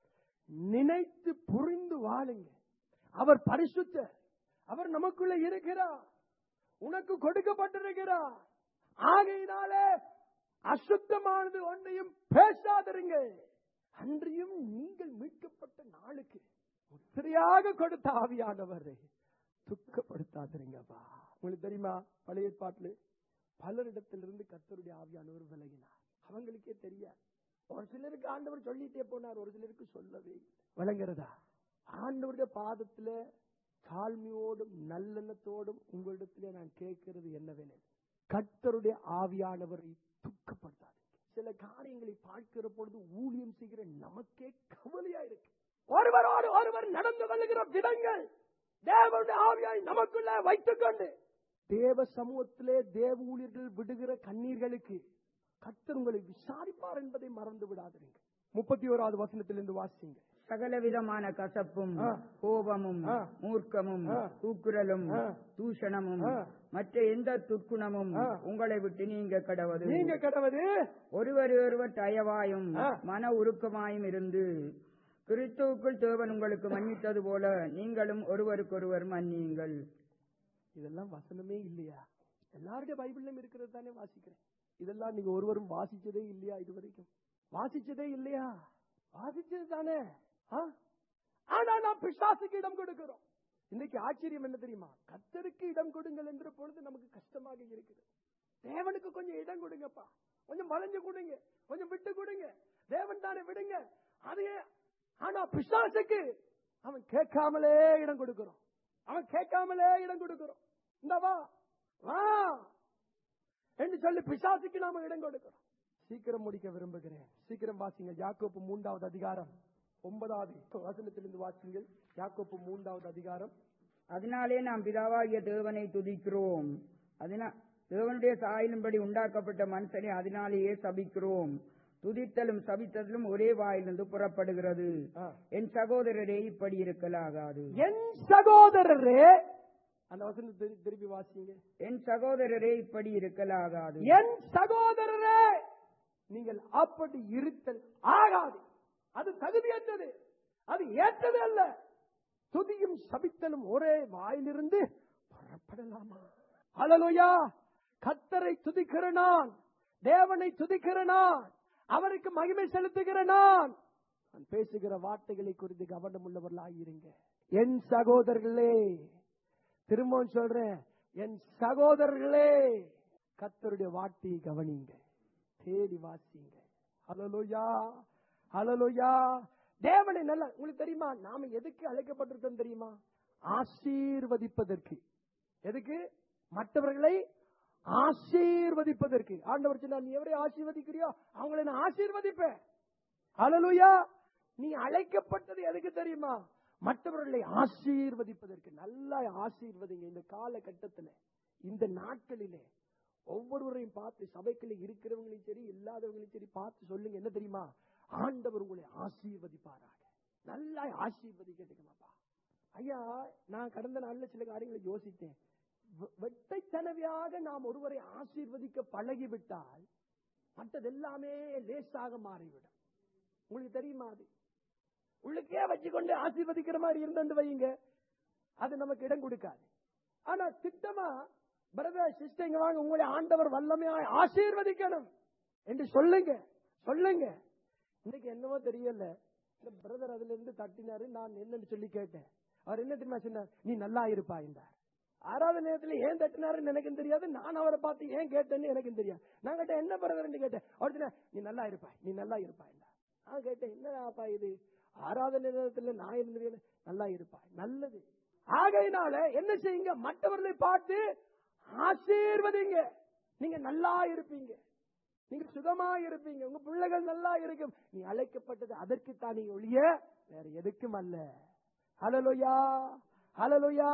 நினைத்து புரிந்து வாழுங்க அவர் பரிசுத்த அவர் நமக்குள்ளே இருக்கிறார் உனக்கு கொடுக்கப்பட்டிருக்கிறார் ஆகையினாலே அசுத்தமானது ஒன்றையும் பேசாதிருங்க அன்றியும் நீங்கள் மீட்கப்பட்ட நாளுக்கு முத்திரையாக கொடுத்த ஆவியானவரை துக்கப்படுத்தாதிருங்கப்பா உங்களுக்கு தெரியுமா பழைய பாட்டுல பலரிடத்திலிருந்து கர்த்தருடைய ஆவியானவர் விலகினார் அவங்களுக்கே தெரியாது ஒரு சிலருக்கு ஆண்டவர் சொல்லிட்டே போனார் ஒரு சிலருக்கு சொல்லவே இல்லை. விளங்குறதா ஆண்டவருடைய பாதத்துல தாழ்மையோடும் நல்லெண்ணத்தோடும் உங்களிடத்திலே நான் கேட்கிறது என்னவெனில் கர்த்தருடைய ஆவியானவரை துக்கப்படுத்தாதீங்க சில காரியங்களை பார்க்கிற பொழுது ஊழியம் செய்கிற நமக்கே கவலையா இருக்கு ஒருவரோடு ஒருவர் நடந்து கொள்ளுகிற விதங்கள் தேவனுடைய ஆவியாய் நமக்குள்ள வைத்துக் கொண்டு தேவ சமூகத்திலே தேவ ஊழியர்கள் விடுகிற கண்ணீர்களுக்கு கர்த்தர் உங்களை விசாரிப்பார் என்பதை மறந்து விடாதீங்க முப்பத்தி ஓராவது வசனத்திலிருந்து வாசிங்க சகலவிதமான கசப்பும் ஆ. கோபமும் ஆ. மூர்க்கமும் ஆ. கூக்குரலும் ஆ. தூஷணமும் ஆ. மற்ற எந்த துர்க்குணமும் ஆ. உங்களை விட்டு நீங்க கடவது நீங்க கடவுது ஒருவர் ஒருவர் தயவாயும் ஆ. மன உருக்கமாயும் இருந்து கிறிஸ்துவுக்குள் தேவன் உங்களுக்கு மன்னித்தது போல நீங்களும் ஒருவருக்கொருவர் மன்னியுங்கள் இதெல்லாம் வசனமே இல்லையா எல்லாருடைய பைபிள்லயும் இருக்கிறது தானே வாசிக்கிறேன் இதெல்லாம் நீங்க ஒருவரும் வாசிச்சதே இல்லையா இது வரைக்கும் வாசிச்சதே இல்லையா வாசிச்சது தானே ஆ? ஆனா நாம் பிசாசுக்கு இடம் கொடுக்கிறோம் இன்னைக்கு ஆச்சரியம் என்ன தெரியுமா கத்தருக்கு இடம் கொடுங்கள் என்ற பொழுது நமக்கு கஷ்டமாக இருக்குது தேவனுக்கு கொஞ்சம் இடம் கொடுங்கப்பா கொஞ்சம் வளைஞ்சு கொடுங்க கொஞ்சம் விட்டு கொடுங்க தேவன் தானே விடுங்க அதையே ஆனா பிசாசுக்கு அவன் கேட்காமலே இடம் கொடுக்கிறோம் அவன் கேட்காமலே இடம் கொடுக்கிறோம் இந்த வா வா என்று சொல்லி பிசாசுக்கு நாம இடம் கொடுக்கிறோம் சீக்கிரம் முடிக்க விரும்புகிறேன் சீக்கிரம் வாசிங்க யாக்கோப்பு மூன்றாவது அதிகாரம் ஒன்பதாவது வசனத்திலிருந்து வாசிங்கள் யாக்கோப்பு மூன்றாவது அதிகாரம் அதனாலே நாம் பிதாவாகிய தேவனை துதிக்கிறோம் அதனா தேவனுடைய சாயலின்படி உண்டாக்கப்பட்ட மனுஷனை அதனாலேயே சபிக்கிறோம் துதித்தலும் சபித்தலும் ஒரே வாயிலிருந்து புறப்படுகிறது ஆ. என் சகோதரரே இப்படி இருக்கலாகாது என் சகோதரரே அந்த வசனம் திரு- திருப்பி வாசிங்க என் சகோதரரே இப்படி இருக்கலாகாது என் சகோதரரே நீங்கள் அப்படி இருத்தல் ஆகாது அது தகுதியற்றது அது ஏற்றது அல்ல துதியும் சபித்தலும் ஒரே வாயிலிருந்து புறப்படலாமா அலலுயா கத்தரை துதிக்கிற நான் தேவனை துதிக்கிற நான் அவருக்கு மகிமை செலுத்துகிற நான் நான் பேசுகிற வார்த்தைகளை குறித்து கவனம் உள்ளவர்களாயிருங்க என் சகோதரர்களே திரும்பவும் சொல்றேன் என் சகோதரர்களே கத்தருடைய வார்த்தையை கவனிங்க தேடி வாசிங்க ஹலலோயா ஹலலோயா தேவனை நல்ல உங்களுக்கு தெரியுமா நாம எதுக்கு அழைக்கப்பட்டிருக்கோம் தெரியுமா ஆசீர்வதிப்பதற்கு எதுக்கு மற்றவர்களை ஆசீர்வதிப்பதற்கு ஆண்டவர் சொன்னார் நீ எவரை ஆசீர்வதிக்கிறியோ அவங்களை நான் ஆசீர்வதிப்பேன் ஹalleluya நீ அழைக்கப்பட்டது எதுக்கு தெரியுமா மற்றவர்களை ஆசீர்வதிப்பதற்கு நல்லா ஆசீர்வதிங்க இந்த காலகட்டத்துல இந்த நாட்களிலே ஒவ்வொருவரையும் பார்த்து சபைக்குள்ள இருக்கிறவங்களையும் சரி இல்லாதவங்களையும் சரி பார்த்து சொல்லுங்க என்ன தெரியுமா ஆண்டவர் உங்களை ஆசீர்வதிப்பாராக நல்லா ஆசீர்வதிக்கட்டுங்கப்பா ஐயா நான் கடந்த நாள்ல சில காரியங்களை யோசித்தேன் வெ- வெட்டைத்தனவையாக நாம் ஒருவரை ஆசீர்வதிக்க பழகிவிட்டால் மற்றதெல்லாமே லேசாக மாறிவிடும் உங்களுக்கு தெரியுமா அது உள்ளுக்கே வச்சுக்கொண்டு ஆசீர்வதிக்கிற மாதிரி இருந்தண்டு வையுங்க அது நமக்கு இடம் கொடுக்காது ஆனா திட்டமா பிரதர் சிஸ்டர் இங்க வாங்க உங்களை ஆண்டவர் வல்லமையாய் ஆசீர்வதிக்கணும் என்று சொல்லுங்க சொல்லுங்க இன்னைக்கு என்னவோ தெரியல இந்த பிரதர் அதுல இருந்து தட்டினாரு நான் என்னன்னு சொல்லி கேட்டேன் அவர் என்ன தெரியுமா சொன்னார் நீ நல்லா இருப்பா என்றார் ஆறாவது நேரத்துல ஏன் தட்டினாருன்னு எனக்கும் தெரியாது நான் அவரை பார்த்து ஏன் கேட்டேன்னு எனக்கும் தெரியாது நான் கேட்டேன் என்ன பிரதர் கேட்டேன் அவர் சொன்னார், நீ நல்லா இருப்பாய் நீ நல்லா இருப்பாய் என்றார் நான் கேட்டேன் என்னப்பா இது ஆறாவது நேரத்துல நான் இருந்தது நல்லா இருப்பாய் நல்லது ஆகையினால என்ன செய்யுங்க மற்றவர்களை பார்த்து ஆசீர்வதிங்க நீங்க நல்லா இருப்பீங்க நீங்க சுகமா இருப்பீங்க உங்க பிள்ளைகள் நல்லா இருக்கும் நீ அழைக்கப்பட்டது அதற்கு தானே ஒழிய வேற எதுக்கும் அல்ல ஹலலுயா ஹலலுயா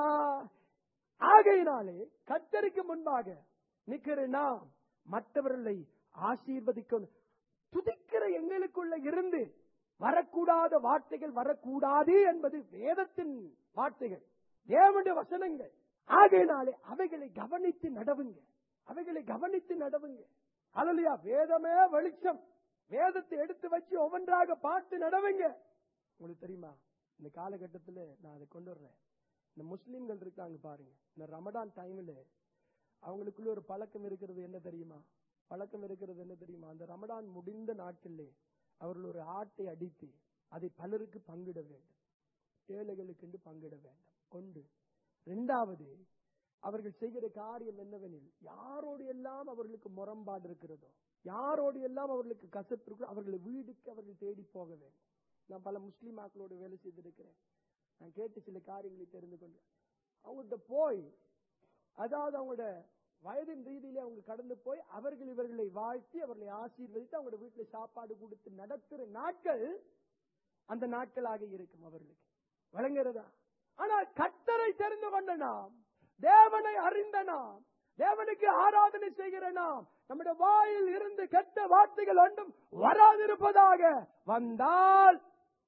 ஆகையினாலே கத்தருக்கு முன்பாக நிக்கிற நாம் மற்றவர்களை ஆசீர்வதிக்கணும் துதிக்கிற எங்களுக்குள்ள இருந்து வரக்கூடாத வார்த்தைகள் வரக்கூடாது என்பது வேதத்தின் வார்த்தைகள் தேவனுடைய வசனங்கள் ஆகையினாலே அவைகளை கவனித்து நடவுங்க அவைகளை கவனித்து நடவுங்க அல்லையா வேதமே வெளிச்சம் வேதத்தை எடுத்து வச்சு ஒவ்வொன்றாக பார்த்து நடவுங்க உங்களுக்கு தெரியுமா இந்த காலகட்டத்தில் நான் அதை கொண்டு வர்றேன் இந்த முஸ்லிம்கள் இருக்காங்க பாருங்க இந்த ரமடான் டைம்ல அவங்களுக்குள்ள ஒரு பழக்கம் இருக்கிறது என்ன தெரியுமா பழக்கம் இருக்கிறது என்ன தெரியுமா அந்த ரமடான் முடிந்த நாட்களிலே அவர்கள் ஒரு ஆட்டை அடித்து அதை பலருக்கு பங்கிட வேண்டும் ஏழைகளுக்கு பங்கிட வேண்டும் ஒன்று இரண்டாவது அவர்கள் செய்கிற காரியம் என்னவெனில் யாரோடு எல்லாம் அவர்களுக்கு முரண்பாடு இருக்கிறதோ யாரோடு எல்லாம் அவர்களுக்கு கசப்பு இருக்கிறோ அவர்களை வீடுக்கு அவர்கள் தேடி போக வேண்டும் நான் பல முஸ்லீம் ஆக்களோடு வேலை செய்திருக்கிறேன் நான் கேட்டு சில காரியங்களை தெரிந்து கொண்டு அவங்கள்ட்ட போய் அதாவது அவங்களோட வயதின் ரீதியிலே அவங்க கடந்து போய் அவர்கள் இவர்களை வாழ்த்தி அவர்களை ஆசீர்வதித்து அவங்களோட வீட்டுல சாப்பாடு கொடுத்து நடத்துற நாட்கள் அந்த நாட்களாக இருக்கும் அவர்களுக்கு வழங்குறதா ஆனால் கத்தரை தெரிந்து கொண்ட நாம் தேவனை அறிந்த நாம் தேவனுக்கு ஆராதனை செய்கிற நாம் நம்முடைய வாயில் இருந்து கெட்ட வார்த்தைகள் ஒன்றும் வராதிருப்பதாக வந்தால்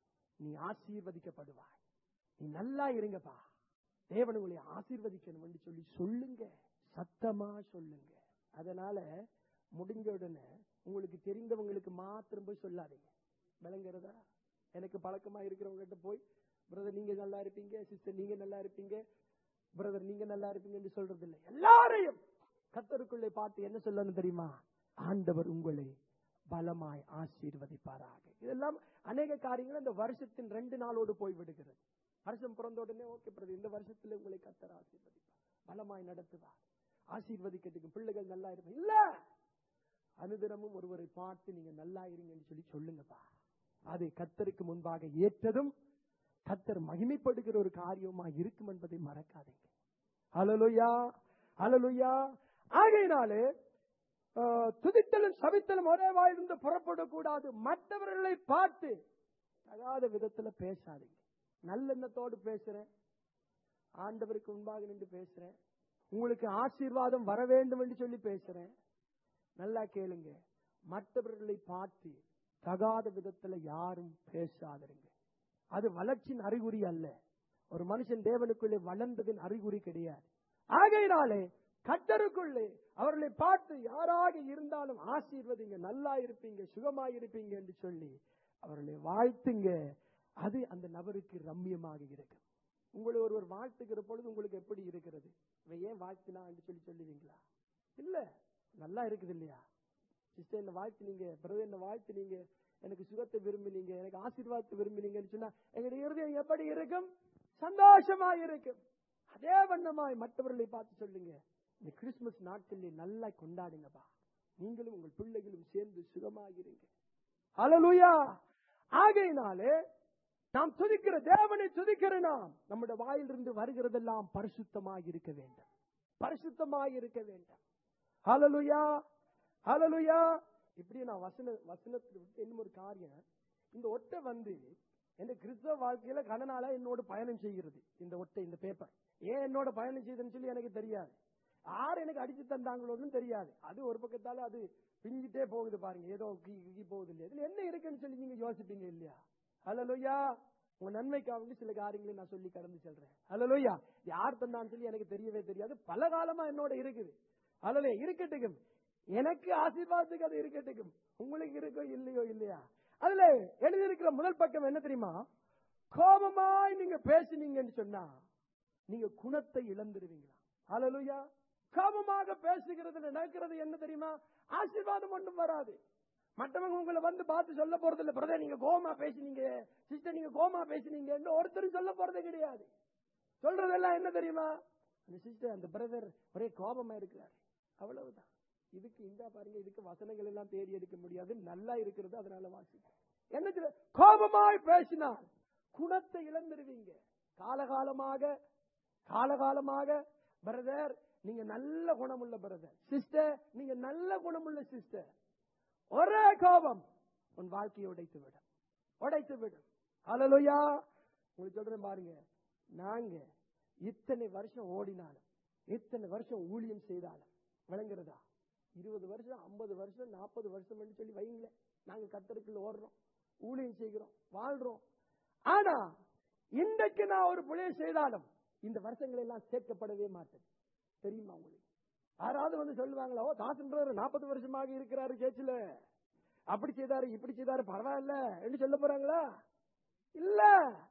நீ ஆசீர்வதிக்கப்படுவாய் நீ நல்லா இருங்கப்பா தேவன் உங்களை ஆசீர்வதிக்கணும் என்று சொல்லி சொல்லுங்க சத்தமா சொல்லுங்க அதனால முடிஞ்ச உடனே உங்களுக்கு தெரிந்தவங்களுக்கு மாத்திரம் போய் சொல்லாதீங்க விளங்குறதா எனக்கு பழக்கமா இருக்கிறவங்க கிட்ட போய் பிரதர் நீங்க நல்லா இருப்பீங்க சிஸ்டர் நீங்க நல்லா இருப்பீங்க பிரதர் நீங்க நல்லா இருப்பீங்க என்று சொல்றது இல்லை எல்லாரையும் கத்தருக்குள்ளே பார்த்து என்ன சொல்லணும் தெரியுமா ஆண்டவர் உங்களை பலமாய் ஆசீர்வதிப்பாராக இதெல்லாம் அநேக காரியங்கள் இந்த வருஷத்தின் ரெண்டு நாளோடு போய் விடுகிறது வருஷம் பிறந்த உடனே ஓகே பிரதர் இந்த வருஷத்துல உங்களை கத்தர் ஆசீர்வதிப்பார் பலமாய் நடத்துவார் ஆசீர்வதிக்கிறதுக்கு பிள்ளைகள் நல்லா இருப்பாங்க இல்ல அனுதினமும் ஒருவரை பார்த்து நீங்க நல்லா இருங்கன்னு சொல்லி சொல்லுங்கப்பா அது கத்தருக்கு முன்பாக ஏற்றதும் கத்தர் மகிமைப்படுகிற ஒரு காரியமா இருக்கும் என்பதை மறக்காதீங்க அலலுயா அலலுயா ஆகையினாலே ஆஹ், துதித்தலும் சவித்தலும் ஒரே வாயிலிருந்து புறப்படக்கூடாது மற்றவர்களை பார்த்து தகாத விதத்துல பேசாதீங்க நல்லெண்ணத்தோடு பேசுறேன் ஆண்டவருக்கு முன்பாக நின்று பேசுறேன் உங்களுக்கு ஆசீர்வாதம் வர வேண்டும் என்று சொல்லி பேசுறேன் நல்லா கேளுங்க மற்றவர்களை பார்த்து தகாத விதத்துல யாரும் பேசாதிருங்க அது வளர்ச்சியின் அறிகுறி அல்ல ஒரு மனுஷன் தேவனுக்குள்ளே வளர்ந்ததின் அறிகுறி கிடையாது ஆகையினாலே கத்தருக்குள்ளே அவர்களை பார்த்து யாராக இருந்தாலும் ஆசீர்வதிங்க நல்லா இருப்பீங்க சுகமா இருப்பீங்க என்று சொல்லி அவர்களை வாழ்த்துங்க அது அந்த நபருக்கு ரம்மியமாக இருக்கும் உங்களை ஒருவர் வாழ்த்துகிற பொழுது உங்களுக்கு எப்படி இருக்கிறது இவன் ஏன் வாழ்த்தினா என்று சொல்லி சொல்லுவீங்களா இல்ல நல்லா இருக்குது இல்லையா சிஸ்டர் என்ன வாழ்த்தினீங்க பிரதர் என்ன வாழ்த்தினீங்க எனக்கு சுகத்தை விரும்பினீங்க எனக்கு ஆசீர்வாதத்தை விரும்பினீங்கன்னு சொன்னா எங்களுடைய இருதயம் எப்படி இருக்கும் சந்தோஷமா இருக்கும் அதே வண்ணமாய் மற்றவர்களை பார்த்து சொல்லுங்க இந்த கிறிஸ்துமஸ் நாட்களில் நல்லா கொண்டாடுங்கப்பா நீங்களும் உங்கள் பிள்ளைகளும் சேர்ந்து சுகமாகிறீங்க ஹalleluya ஆகையினாலே நாம் துதிக்கிற தேவனை துதிக்கிற நாம் நம்முடைய வாயிலிருந்து வருகிறதெல்லாம் பரிசுத்தமாக இருக்க வேண்டும் பரிசுத்தமாக இருக்க வேண்டும் ஹalleluya ஹalleluya இப்படி நான் வசன வசனத்தில் விட்டு இன்னும் ஒரு காரியம் இந்த ஒட்டை வந்து என் கிறிஸ்தவ வாழ்க்கையில கனநாளா என்னோட பயணம் செய்கிறது இந்த ஒட்டை இந்த பேப்பர் ஏன் என்னோட பயணம் செய்யுதுன்னு சொல்லி எனக்கு தெரியாது யார் எனக்கு அடிச்சு தந்தாங்களோன்னு தெரியாது அது ஒரு பக்கத்தால அது பிஞ்சிட்டே போகுது பாருங்க ஏதோ கீ கீ போகுது இல்லையா இதுல என்ன இருக்குன்னு சொல்லி நீங்க யோசிப்பீங்க இல்லையா ஹலோயா உங்க நன்மைக்காக சில காரியங்களை நான் சொல்லி கடந்து சொல்றேன் ஹலோயா யார் தந்தான்னு சொல்லி எனக்கு தெரியவே தெரியாது பல காலமா என்னோட இருக்குது ஹலோலே இருக்கட்டுக்கும் எனக்கு ஆசீர்வாதத்துக்கு அது இருக்கட்டுக்கும் உங்களுக்கு இருக்கோ இல்லையோ இல்லையா அதுல எழுதியிருக்கிற முதல் பக்கம் என்ன தெரியுமா கோபமாய் நீங்க பேசுனீங்கன்னு சொன்னா நீங்க குணத்தை இழந்துருவீங்களா ஹalleluya கோபமாக பேசுகிறது நடக்கிறது என்ன தெரியுமா ஆசீர்வாதம் ஒன்றும் வராது மற்றவங்க உங்களை வந்து பார்த்து சொல்ல போறது இல்ல பிரதர் நீங்க கோமா பேசினீங்க சிஸ்டர் நீங்க கோமா பேசினீங்க ஒருத்தரும் சொல்ல போறது கிடையாது சொல்றதெல்லாம் என்ன தெரியுமா அந்த சிஸ்டர் அந்த பிரதர் ஒரே கோபமா இருக்கிறார் அவ்வளவுதான் இதுக்கு இந்த பாருங்க இதுக்கு வசனங்கள் எல்லாம் தேடி எடுக்க முடியாது நல்லா இருக்கிறது அதனால வாசிக்கும் என்ன தெரியுமா? கோபமாய் பேசினால் குணத்தை இழந்துருவீங்க காலகாலமாக காலகாலமாக பிரதர் நீங்க நல்ல குணமுள்ள பிரதர் சிஸ்டர் நீங்க நல்ல குணமுள்ள சிஸ்டர் ஒரே கோபம் உன் வாழ்க்கையை உடைத்து விடும் உடைத்து விடும் ஹalleluya உங்களுக்கு சொல்றேன் பாருங்க நாங்க இத்தனை வருஷம் ஓடினாலும் இத்தனை வருஷம் ஊழியம் செய்தாலும் விளங்குறதா இருபது வருஷம் ஐம்பது வருஷம் நாற்பது வருஷம் சொல்லி வைங்களேன் நாங்க கத்தருக்குள்ள ஓடுறோம் ஊழியம் செய்கிறோம் வாழ்றோம் ஆனா இன்றைக்கு நான் ஒரு பிழையை செய்தாலும் இந்த வருஷங்கள் எல்லாம் சேர்க்கப்படவே மாட்டேன் தெரியுமா உங்களுக்கு யாராவது வந்து சொல்லுவாங்களா ஓ தாசன் நாற்பது வருஷமாக இருக்கிறாரு சேச்சில அப்படி செய்தாரு இப்படி செய்தாரு பரவாயில்ல என்று சொல்ல போறாங்களா இல்ல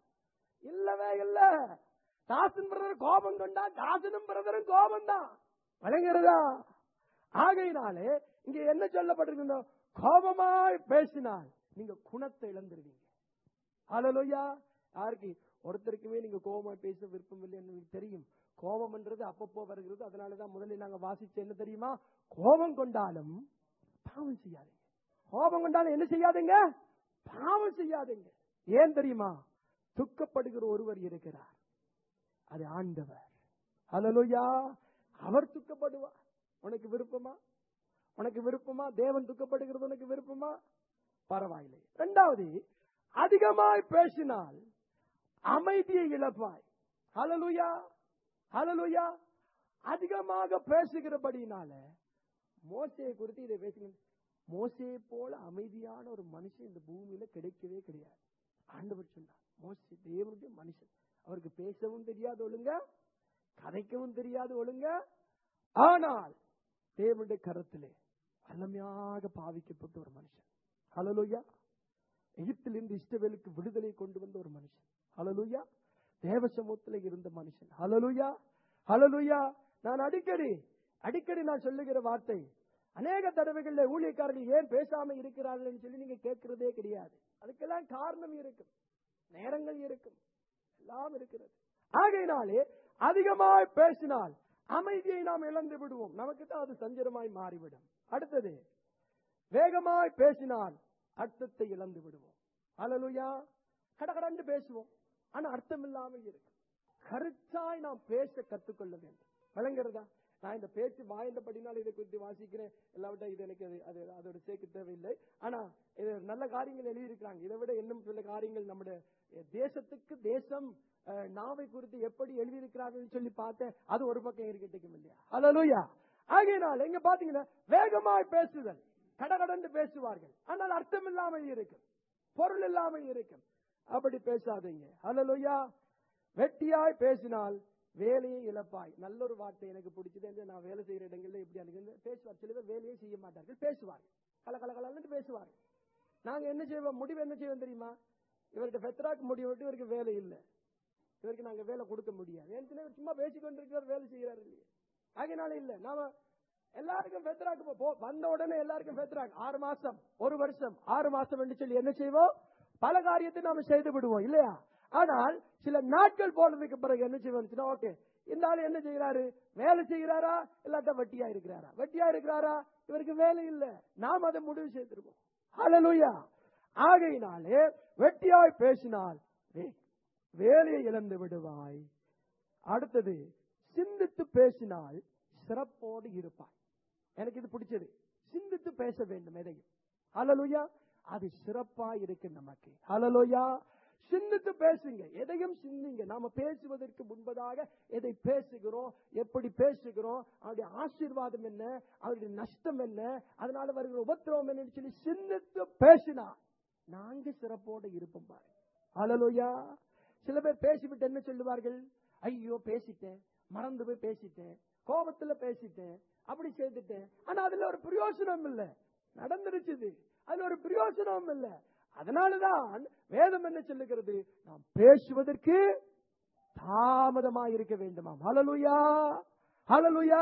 இல்லவே இல்ல தாசன் பிரதர் கோபம் கொண்டா தாசனும் பிரதரும் கோபம் தான் வழங்குறதா ஆகையினாலே இங்க என்ன சொல்லப்பட்டிருக்கு கோபமாய் பேசினால் நீங்க குணத்தை இழந்துருவீங்க ஹalleluya யாருக்கு ஒருத்தருக்குமே நீங்க கோபமா பேச விருப்பம் இல்லைன்னு எனக்கு தெரியும் கோபம்ன்றது அப்பப்போ வருகிறது அதனாலதான் முதல்ல நாங்க வாசிச்ச என்ன தெரியுமா கோபம் கொண்டாலும் பாவம் செய்யாதீங்க கோபம் கொண்டாலும் என்ன செய்யாதீங்க பாவம் செய்யாதீங்க ஏன் தெரியுமா துக்கப்படுகிற ஒருவர் இருக்கிறார் அது ஆண்டவர் ஹalleluya அவர் துக்கப்படுவார் உனக்கு விருப்பமா உனக்கு விருப்பமா தேவன் துக்கப்படுகிறது உனக்கு விருப்பமா பரவாயில்லை இரண்டாவது அதிகமாய் பேசினால் அமைதியை இழப்பாய் ஹalleluya ஹalleluya அதிகமாக பேசுகிறபடினால மோசையை குறித்து இதை பேசுங்க மோசையை போல அமைதியான ஒரு மனுஷன் இந்த பூமியில கிடைக்கவே கிடையாது ஆண்டவர் சொன்னார் மோசே தேவனுடைய மனுஷன் அவருக்கு பேசவும் தெரியாது ஒழுங்க கதைக்கவும் தெரியாது ஒழுங்க ஆனால் தேவனுடைய கரத்திலே வல்லமையாக பாவிக்கப்பட்ட ஒரு மனுஷன் ஹalleluya எகிப்திலிருந்து இஸ்ரவேலுக்கு விடுதலை கொண்டு வந்த ஒரு மனுஷன் ஹalleluya தேவ சமூகத்தில் இருந்த மனுஷன் ஹalleluya ஹalleluya நான் அடிக்கடி அடிக்கடி நான் சொல்லுகிற வார்த்தை அநேக தடவைகள்ல ஊழியக்காரர்கள் ஏன் பேசாம இருக்கிறார்கள் சொல்லி நீங்க கேட்கிறதே கிடையாது அதுக்கெல்லாம் காரணம் இருக்கும் நேரங்கள் இருக்கும் எல்லாம் இருக்கிறது ஆகையினாலே அதிகமாய் பேசினால் அமைதியை நாம் இழந்து விடுவோம் நமக்கு தான் அது சஞ்சலமாய் மாறிவிடும் அடுத்தது வேகமாய் பேசினால் அர்த்தத்தை இழந்து விடுவோம் அலலுயா கடகடன்னு பேசுவோம் ஆனா அர்த்தம் இல்லாமல் இருக்கும் கருத்தாய் நாம் பேச கற்றுக்கொள்ள வேண்டும் விளங்குறதா நான் இந்த பேச்சு வாய்ந்தபடினால் இதை குறித்து வாசிக்கிறேன் எல்லாவற்றை இது எனக்கு அது- அது அதோட சேர்க்க தேவையில்லை ஆனா இது நல்ல காரியங்கள் எழுதியிருக்கிறாங்க இதை விட இன்னும் சில காரியங்கள் நம்முடைய தேசத்துக்கு தேசம் அஹ், நாவை குறித்து எப்படி எழுதியிருக்கிறார்கள் சொல்லி பார்த்தேன் அது ஒரு பக்கம் இருக்கட்டும் இல்லையா ஹalleluya ஆகையினால் எங்க பாத்தீங்கன்னா வேகமாய் பேசுதல் கடகடன்னு பேசுவார்கள் ஆனால் அர்த்தம் இல்லாமல் இருக்கும் பொருள் இல்லாமல் இருக்கும் அப்படி பேசாதீங்க ஹalleluya வெட்டியாய் பேசினால் வேலையை இழப்பாய் நல்ல ஒரு வார்த்தை எனக்கு பிடிச்சது என்று நான் வேலை செய்யற இடங்கள்ல இப்படி எனக்கு பேசுவார் சில பேர் வேலையை செய்ய மாட்டார்கள் பேசுவார்கள் கல கல கலன்னு பேசுவார்கள் நாங்க என்ன செய்வோம் முடிவு என்ன செய்வோம் தெரியுமா இவர்கிட்ட பெத்ராக்கு முடிவு விட்டு இவருக்கு வேலை இல்லை இவருக்கு நாங்க வேலை கொடுக்க முடியாது ஏன்னு இவர் சும்மா பேசிக்கொண்டிருக்கிறார் வேலை செய்யறாரு இல்லையே ஆகையினால இல்ல நாம எல்லாருக்கும் பெத்ராக்கு போ- போ வந்த உடனே எல்லாருக்கும் பெத்ராக் ஆறு மாசம் ஒரு வருஷம் ஆறு மாசம் என்று சொல்லி என்ன செய்வோம் பல காரியத்தை நாம செய்து விடுவோம் இல்லையா ஆனால் சில நாட்கள் போனதுக்கு பிறகு என்ன செய்வோம் ஓகே இந்த ஆள் என்ன செய்யறாரு வேலை செய்யறாரா இல்லாட்ட வட்டியா இருக்கிறாரா வட்டியா இருக்கிறாரா இவருக்கு வேலை இல்ல நாம் அதை முடிவு செய்திருவோம் ஹalleluya ஆகையினாலே வெட்டியாய் பேசினால் வே- வேலையை இழந்து விடுவாய் அடுத்தது சிந்தித்து பேசினால் சிறப்போடு இருப்பாய் எனக்கு இது பிடிச்சது சிந்தித்து பேச வேண்டும் எதையும் ஹalleluya அது சிறப்பா இருக்கு நமக்கு ஹalleluya சிந்தித்து பேசுங்க எதையும் சிந்திங்க நாம பேசுவதற்கு முன்பதாக எதை பேசுகிறோம் எப்படி பேசுகிறோம் அவருடைய ஆசீர்வாதம் என்ன அவருடைய நஷ்டம் என்ன அதனால வருகிற உபத்திரவம் என்னன்னு சொல்லி சிந்தித்து பேசினா நாங்க சிறப்போடு இருப்போம் பாரு ஹalleluya சில பேர் பேசிவிட்டு என்ன சொல்லுவார்கள் ஐயோ பேசிட்டேன் மறந்து போய் பேசிட்டேன் கோபத்துல பேசிட்டேன் அப்படி செய்துட்டேன் ஆனா அதுல ஒரு பிரயோஜனம் இல்ல நடந்துருச்சுது அதுல ஒரு பிரயோஜனம் இல்ல அதனாலதான் வேதம் என்ன சொல்லுகிறது நாம் பேசுவதற்கு தாமதமா இருக்க வேண்டுமாம் ஹalleluya ஹalleluya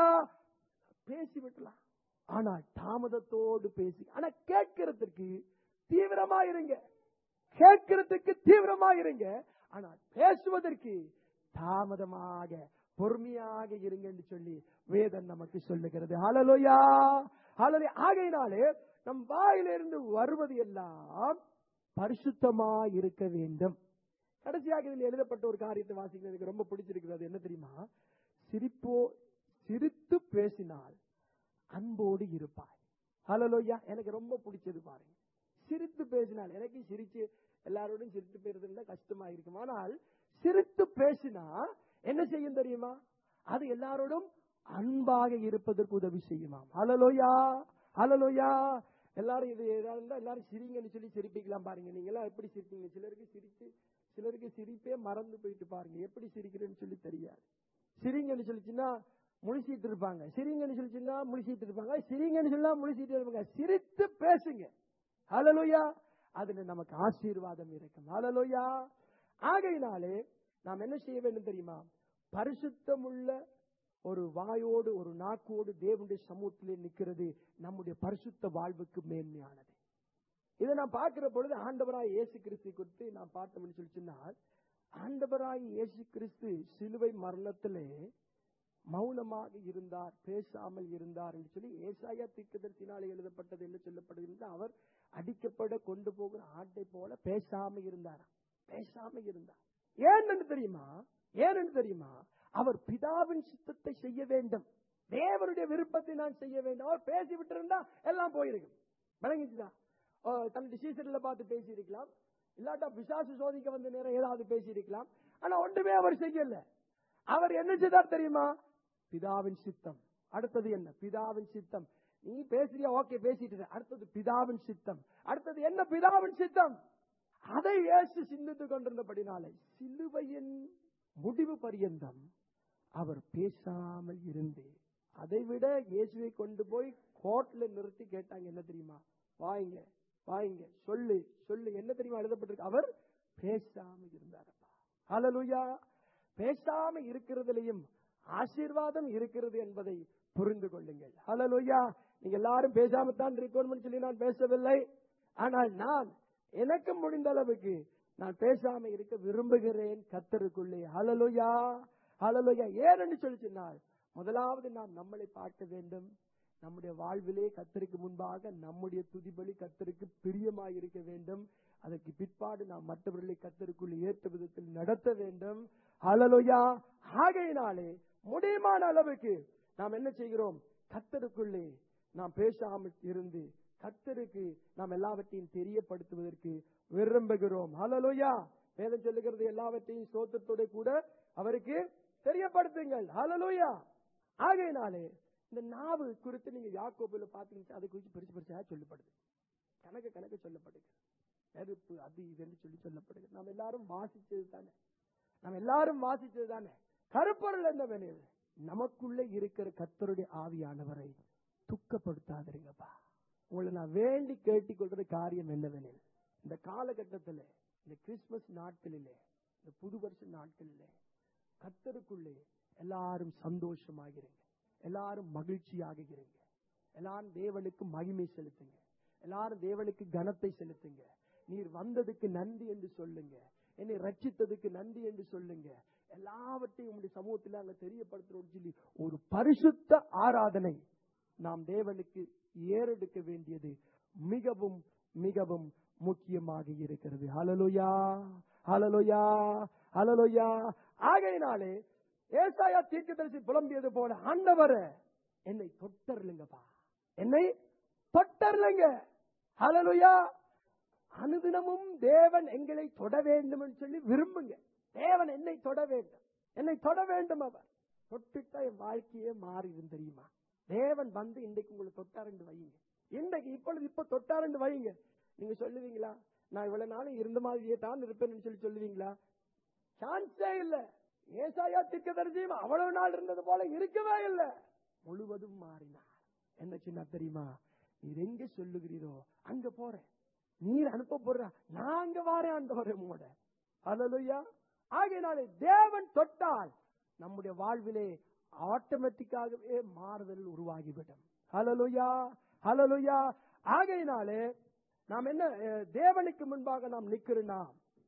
பேசி விட்டலாம் ஆனா தாமதத்தோடு பேசி ஆனா கேட்கிறதுக்கு தீவிரமா இருங்க கேட்கிறதுக்கு தீவிரமா இருங்க ஆனா பேசுவதற்கு தாமதமாக பொறுமையாக இருங்கன்னு சொல்லி வேதம் நமக்கு சொல்லுகிறது ஹalleluya ஹalleluya ஆகையினாலே நம் வாயிலிருந்து வருவது எல்லாம் பரிசுத்தமா இருக்க வேண்டும் கடைசியாக இதில் எழுதப்பட்ட ஒரு காரியத்தை வாசிக்கிறது எனக்கு ரொம்ப பிடிச்சிருக்கிறது என்ன தெரியுமா சிரிப்போ சிரித்து பேசினால் அன்போடு இருப்பாய் ஹalleluya எனக்கு ரொம்ப பிடிச்சது பாருங்க சிரித்து பேசினால் எனக்கு சிரிச்சு எல்லாரோடும் சிரித்து பேசுறதுல கஷ்டமா இருக்கும் ஆனால் சிரித்து பேசினா என்ன செய்யும் தெரியுமா அது எல்லாரோடும் அன்பாக இருப்பதற்கு உதவி செய்யுமாம் ஹalleluya ஹalleluya எல்லாரும் இது ஏதாவது இருந்தா எல்லாரும் சிரிங்கன்னு சொல்லி சிரிப்பிக்கலாம் பாருங்க நீங்க எல்லாம் எப்படி சிரிப்பீங்க சிலருக்கு சிரிச்சு சிலருக்கு சிரிப்பே மறந்து போயிட்டு பாருங்க எப்படி சிரிக்கிறேன்னு சொல்லி தெரியாது சிரிங்கன்னு சொல்லிச்சுன்னா முழிச்சிட்டு இருப்பாங்க சிரிங்கன்னு சொல்லிச்சுன்னா முழிச்சிட்டு இருப்பாங்க சிரிங்கன்னு சொன்னா முழிச்சிட்டு இருப்பாங்க சிரித்து பேசுங்க ஹalleluya அதுல நமக்கு ஆசீர்வாதம் இருக்கும் ஹalleluya ஆகையினாலே நாம் என்ன செய்ய வேண்டும் தெரியுமா பரிசுத்தமுள்ள ஒரு வாயோடு ஒரு நாக்கோடு தேவனுடைய சமூகத்திலே நிற்கிறது நம்முடைய பரிசுத்த வாழ்வுக்கு மேன்மையானது இதை நான் பார்க்கிற பொழுது ஆண்டவராய் இயேசு கிறிஸ்து குறித்து நான் பார்த்தோம்னு சொல்லி சொன்னால் ஆண்டவராய் இயேசு கிறிஸ்து சிலுவை மரணத்திலே மௌனமாக இருந்தார் பேசாமல் இருந்தார் என்று சொல்லி ஏசாயா தீர்க்கதரிசினாலே எழுதப்பட்டது என்ன சொல்லப்படுகிறது அவர் அடிக்கப்பட கொண்டு போகிற ஆட்டை போல பேசாம இருந்தார் பேசாம இருந்தார் ஏன்னு தெரியுமா ஏன்னு தெரியுமா அவர் பிதாவின் சித்தத்தை செய்ய வேண்டும் தேவனுடைய விருப்பத்தை நான் செய்ய வேண்டும் அவர் பேசி விட்டு இருந்தா எல்லாம் போயிருக்கும் விளங்கிச்சுதா ஓ, தன்னுடைய சீசர்ல பார்த்து பேசி இருக்கலாம் இல்லாட்டா பிசாசு சோதிக்க வந்த நேரம் ஏதாவது பேசி இருக்கலாம் ஆனா ஒன்றுமே அவர் செய்யல அவர் என்ன செய்தார் தெரியுமா பிதாவின் சித்தம் அடுத்தது என்ன பிதாவின் சித்தம் நீ பேசுறியா ஓகே பேசிட்டு இரு. அடுத்தது பிதாவின் சித்தம் அடுத்தது என்ன பிதாவின் சித்தம் அதை இயேசு சிந்தித்துக் கொண்டிருந்தபடினாலே சிலுவையின் முடிவு பரியந்தம் அவர் பேசாமல் இருந்து அதை விட இயேசுவை கொண்டு போய் கோர்ட்ல நிறுத்தி கேட்டாங்க என்ன தெரியுமா வாங்க வாங்க சொல்லு சொல்லு என்ன தெரியுமா எழுதப்பட்டிருக்கு அவர் பேசாம இருந்தாரப்பா ஹalleluya பேசாம இருக்கிறதுலயும் ஆசீர்வாதம் இருக்கிறது என்பதை புரிந்து கொள்ளுங்கள் ஹalleluya நீங்க எல்லாரும் பேசாம தான் இருக்கணும்னு சொல்லி நான் பேசவில்லை ஆனால் நான் எனக்கு முடிந்த அளவுக்கு நான் பேசாம இருக்க விரும்புகிறேன் கத்தருக்குள்ளே ஹalleluya ஹalleluya ஏன்னு சொல்லி சொன்னால் முதலாவது நாம் நம்மளை பார்க்க வேண்டும் நம்முடைய வாழ்விலே கத்தருக்கு முன்பாக நம்முடைய துதிபலி கத்தருக்கு பிரியமாய் இருக்க வேண்டும் அதற்கு பிற்பாடு நாம் மற்றவர்களை கத்தருக்குள் ஏற்ற விதத்தில் நடத்த வேண்டும் ஹalleluya ஆகையினாலே முடியுமான அளவுக்கு நாம் என்ன செய்கிறோம் கத்தருக்குள்ளே நாம் பேசாமல் இருந்து கத்தருக்கு நாம் எல்லாவற்றையும் தெரியப்படுத்துவதற்கு விரும்புகிறோம் ஹalleluya வேதம் சொல்லுகிறது எல்லாவற்றையும் சோத்தத்தோட கூட அவருக்கு தெரியப்படுத்துங்கள் ஹalleluya ஆகையினாலே இந்த நாவு குறித்து நீங்க யாக்கோபுல பாத்தீங்கன்னா அதை குறித்து பெருசு பெருசா சொல்லப்படுது கணக்கு கணக்கு சொல்லப்படுது நெருப்பு அது இதுன்னு சொல்லி சொல்லப்படுது நாம் எல்லாரும் வாசிச்சது தானே நாம் எல்லாரும் வாசிச்சது தானே கருப்பொருள் என்னவெனில் நமக்குள்ள இருக்கிற கத்தருடைய ஆவியானவரை துக்கப்படுத்தாதீங்கப்பா உங்களை நான் வேண்டி கேட்டுக்கொள்ற காரியம் என்னவெனில் இந்த காலகட்டத்தில் இந்த கிறிஸ்துமஸ் நாட்களிலே இந்த புது வருஷ நாட்களிலே கத்தருக்குள்ளே எல்லாரும் சந்தோஷமாக இருங்க எல்லாரும் மகிழ்ச்சியாக இருங்க எல்லாரும் தேவனுக்கு மகிமை செலுத்துங்க எல்லாரும் தேவனுக்கு கனத்தை செலுத்துங்க நீர் வந்ததுக்கு நன்றி என்று சொல்லுங்க என்னை ரட்சித்ததுக்கு நன்றி என்று சொல்லுங்க எல்லாவற்றையும் உங்களுடைய சமூகத்தில் அங்க தெரியப்படுத்துறோம் சொல்லி ஒரு பரிசுத்த ஆராதனை நாம் தேவனுக்கு ஏறெடுக்க வேண்டியது மிகவும் மிகவும் முக்கியமாக இருக்கிறது ஹலலுயா ஹலலுயா ஹலலுயா ஆகையினாலே ஏசாயா தீர்க்கதரிசி புலம்பியது போல ஆண்டவரே என்னை தொட்டர்லுங்கப்பா என்னை தொட்டர்லுங்க ஹலலுயா அனுதினமும் தேவன் எங்களை தொட வேண்டும் என்று சொல்லி விரும்புங்க தேவன் என்னை தொட வேண்டும் என்னை தொட வேண்டும் அவர் தொட்டுட்டா என் வாழ்க்கையே மாறிடும் தெரியுமா தேவன் வந்து இன்றைக்கு உங்களை தொட்டாரண்டு வையுங்க இன்றைக்கு இப்பொழுது இப்ப தொட்டாரண்டு வையுங்க நீங்க சொல்லுவீங்களா நான் இவ்வளவு நாளும் இருந்த மாதிரியே தான் இருப்பேன்னு சொல்லி சொல்லுவீங்களா சான்ஸே இல்ல ஏசாயா திக்கதரிசியும் அவ்வளவு நாள் இருந்தது போல இருக்கவே இல்ல முழுவதும் மாறினார் என்ன சின்ன தெரியுமா நீர் எங்க சொல்லுகிறீரோ அங்க போறேன் நீர் அனுப்ப போடுறா நான் அங்க வாரேன் ஆண்டவரே உங்களோட அல்லலுயா ஆகையினாலே தேவன் தொட்டால் நம்முடைய வாழ்விலே ஆட்டோமேட்டிக்காகவே மாறுதல் உருவாகிவிடும் ஹலலுயா ஹலலுயா ஆகையினாலே நாம் என்ன அஹ், தேவனுக்கு முன்பாக நாம் நிக்கிறோம்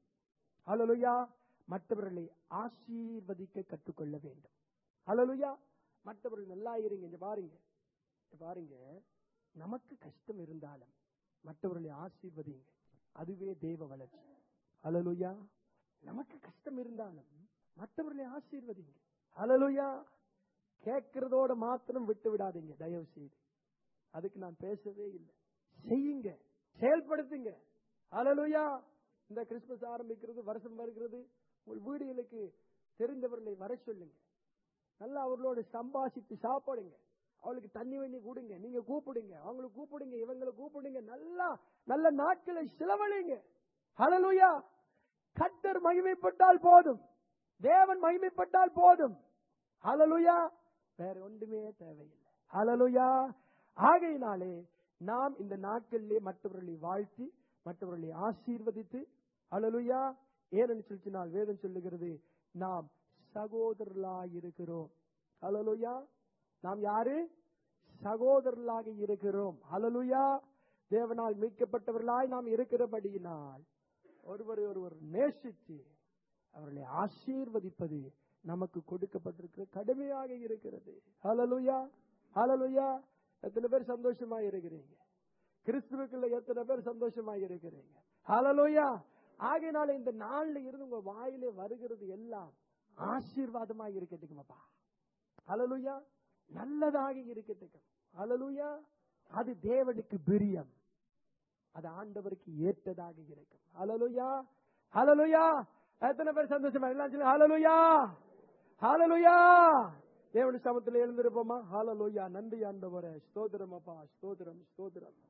ஹலலுயா மற்றவர்களை ஆசீர்வதிக்க கற்றுக்கொள்ள வேண்டும் ஹலலுயா மற்றவர்கள் நல்லா இருங்க இங்க பாருங்க இங்க பாருங்க நமக்கு கஷ்டம் இருந்தாலும் மற்றவர்களை ஆசீர்வதிங்க அதுவே தேவ வளர்ச்சி ஹலலுயா நமக்கு கஷ்டம் இருந்தாலும் மற்றவர்களை ஆசீர்வதிங்க ஹலலுயா கேட்கிறதோட மாத்திரம் விட்டு விடாதீங்க தயவு செய்து அதுக்கு நான் பேசவே இல்லை செய்யுங்க செயல்படுத்துங்க ஹalleluya இந்த கிறிஸ்துமஸ் ஆரம்பிக்கிறது வருஷம் வருகிறது உங்கள் வீடுகளுக்கு தெரிந்தவர்களை வர சொல்லுங்க நல்லா அவர்களோட சம்பாஷித்து சாப்பிடுங்க அவளுக்கு தண்ணி வண்ணி கொடுங்க நீங்க கூப்பிடுங்க அவங்களை கூப்பிடுங்க இவங்களை கூப்பிடுங்க நல்லா நல்ல நாட்களை செலவழிங்க ஹalleluya கர்த்தர் மகிமைப்பட்டால் போதும் தேவன் மகிமைப்பட்டால் போதும் ஹalleluya வேற ஒன்றுமே தேவையில்லை ஹalleluya ஆகையினாலே நாம் இந்த நாட்களிலே மற்றவர்களை வாழ்த்தி மற்றவர்களை ஆசீர்வதித்து ஹalleluya ஏனென்று சொல்லினால் வேதம் சொல்லுகிறது நாம் சகோதரர்களாய் இருக்கிறோம் ஹalleluya நாம் யாரு சகோதரர்களாக இருக்கிறோம் ஹalleluya தேவனால் மீட்கப்பட்டவர்களாய் நாம் இருக்கிறபடியினால் ஒருவரை ஒருவர் நேசித்து அவர்களை ஆசீர்வதிப்பது நமக்கு கொடுக்கப்பட்டிருக்கிற கடமையாக இருக்கிறது ஹalleluya ஹalleluya எத்தனை பேர் சந்தோஷமா இருக்கிறீங்க கிறிஸ்துவுக்குள்ள எத்தனை பேர் சந்தோஷமா இருக்கிறீங்க ஹalleluya ஆகையினால இந்த நாள்ல இருந்து உங்க வாயிலே வருகிறது எல்லாம் ஆசீர்வாதமா இருக்கட்டுங்கப்பா ஹalleluya நல்லதாக இருக்கட்டும் ஹalleluya அது தேவனுக்கு பிரியம் அது ஆண்டவருக்கு ஏற்றதாக இருக்கும் ஹalleluya ஹalleluya எத்தனை பேர் சந்தோஷமா எல்லாம் சொல்லுங்க ஹalleluya ஹalleluya தேவனுடைய சமத்துல எழுந்திருப்போமா ஹalleluya நன்றி ஆண்டவரே ஸ்தோத்திரம் அப்பா ஸ்தோத்திரம் ஸ்தோத்திரம்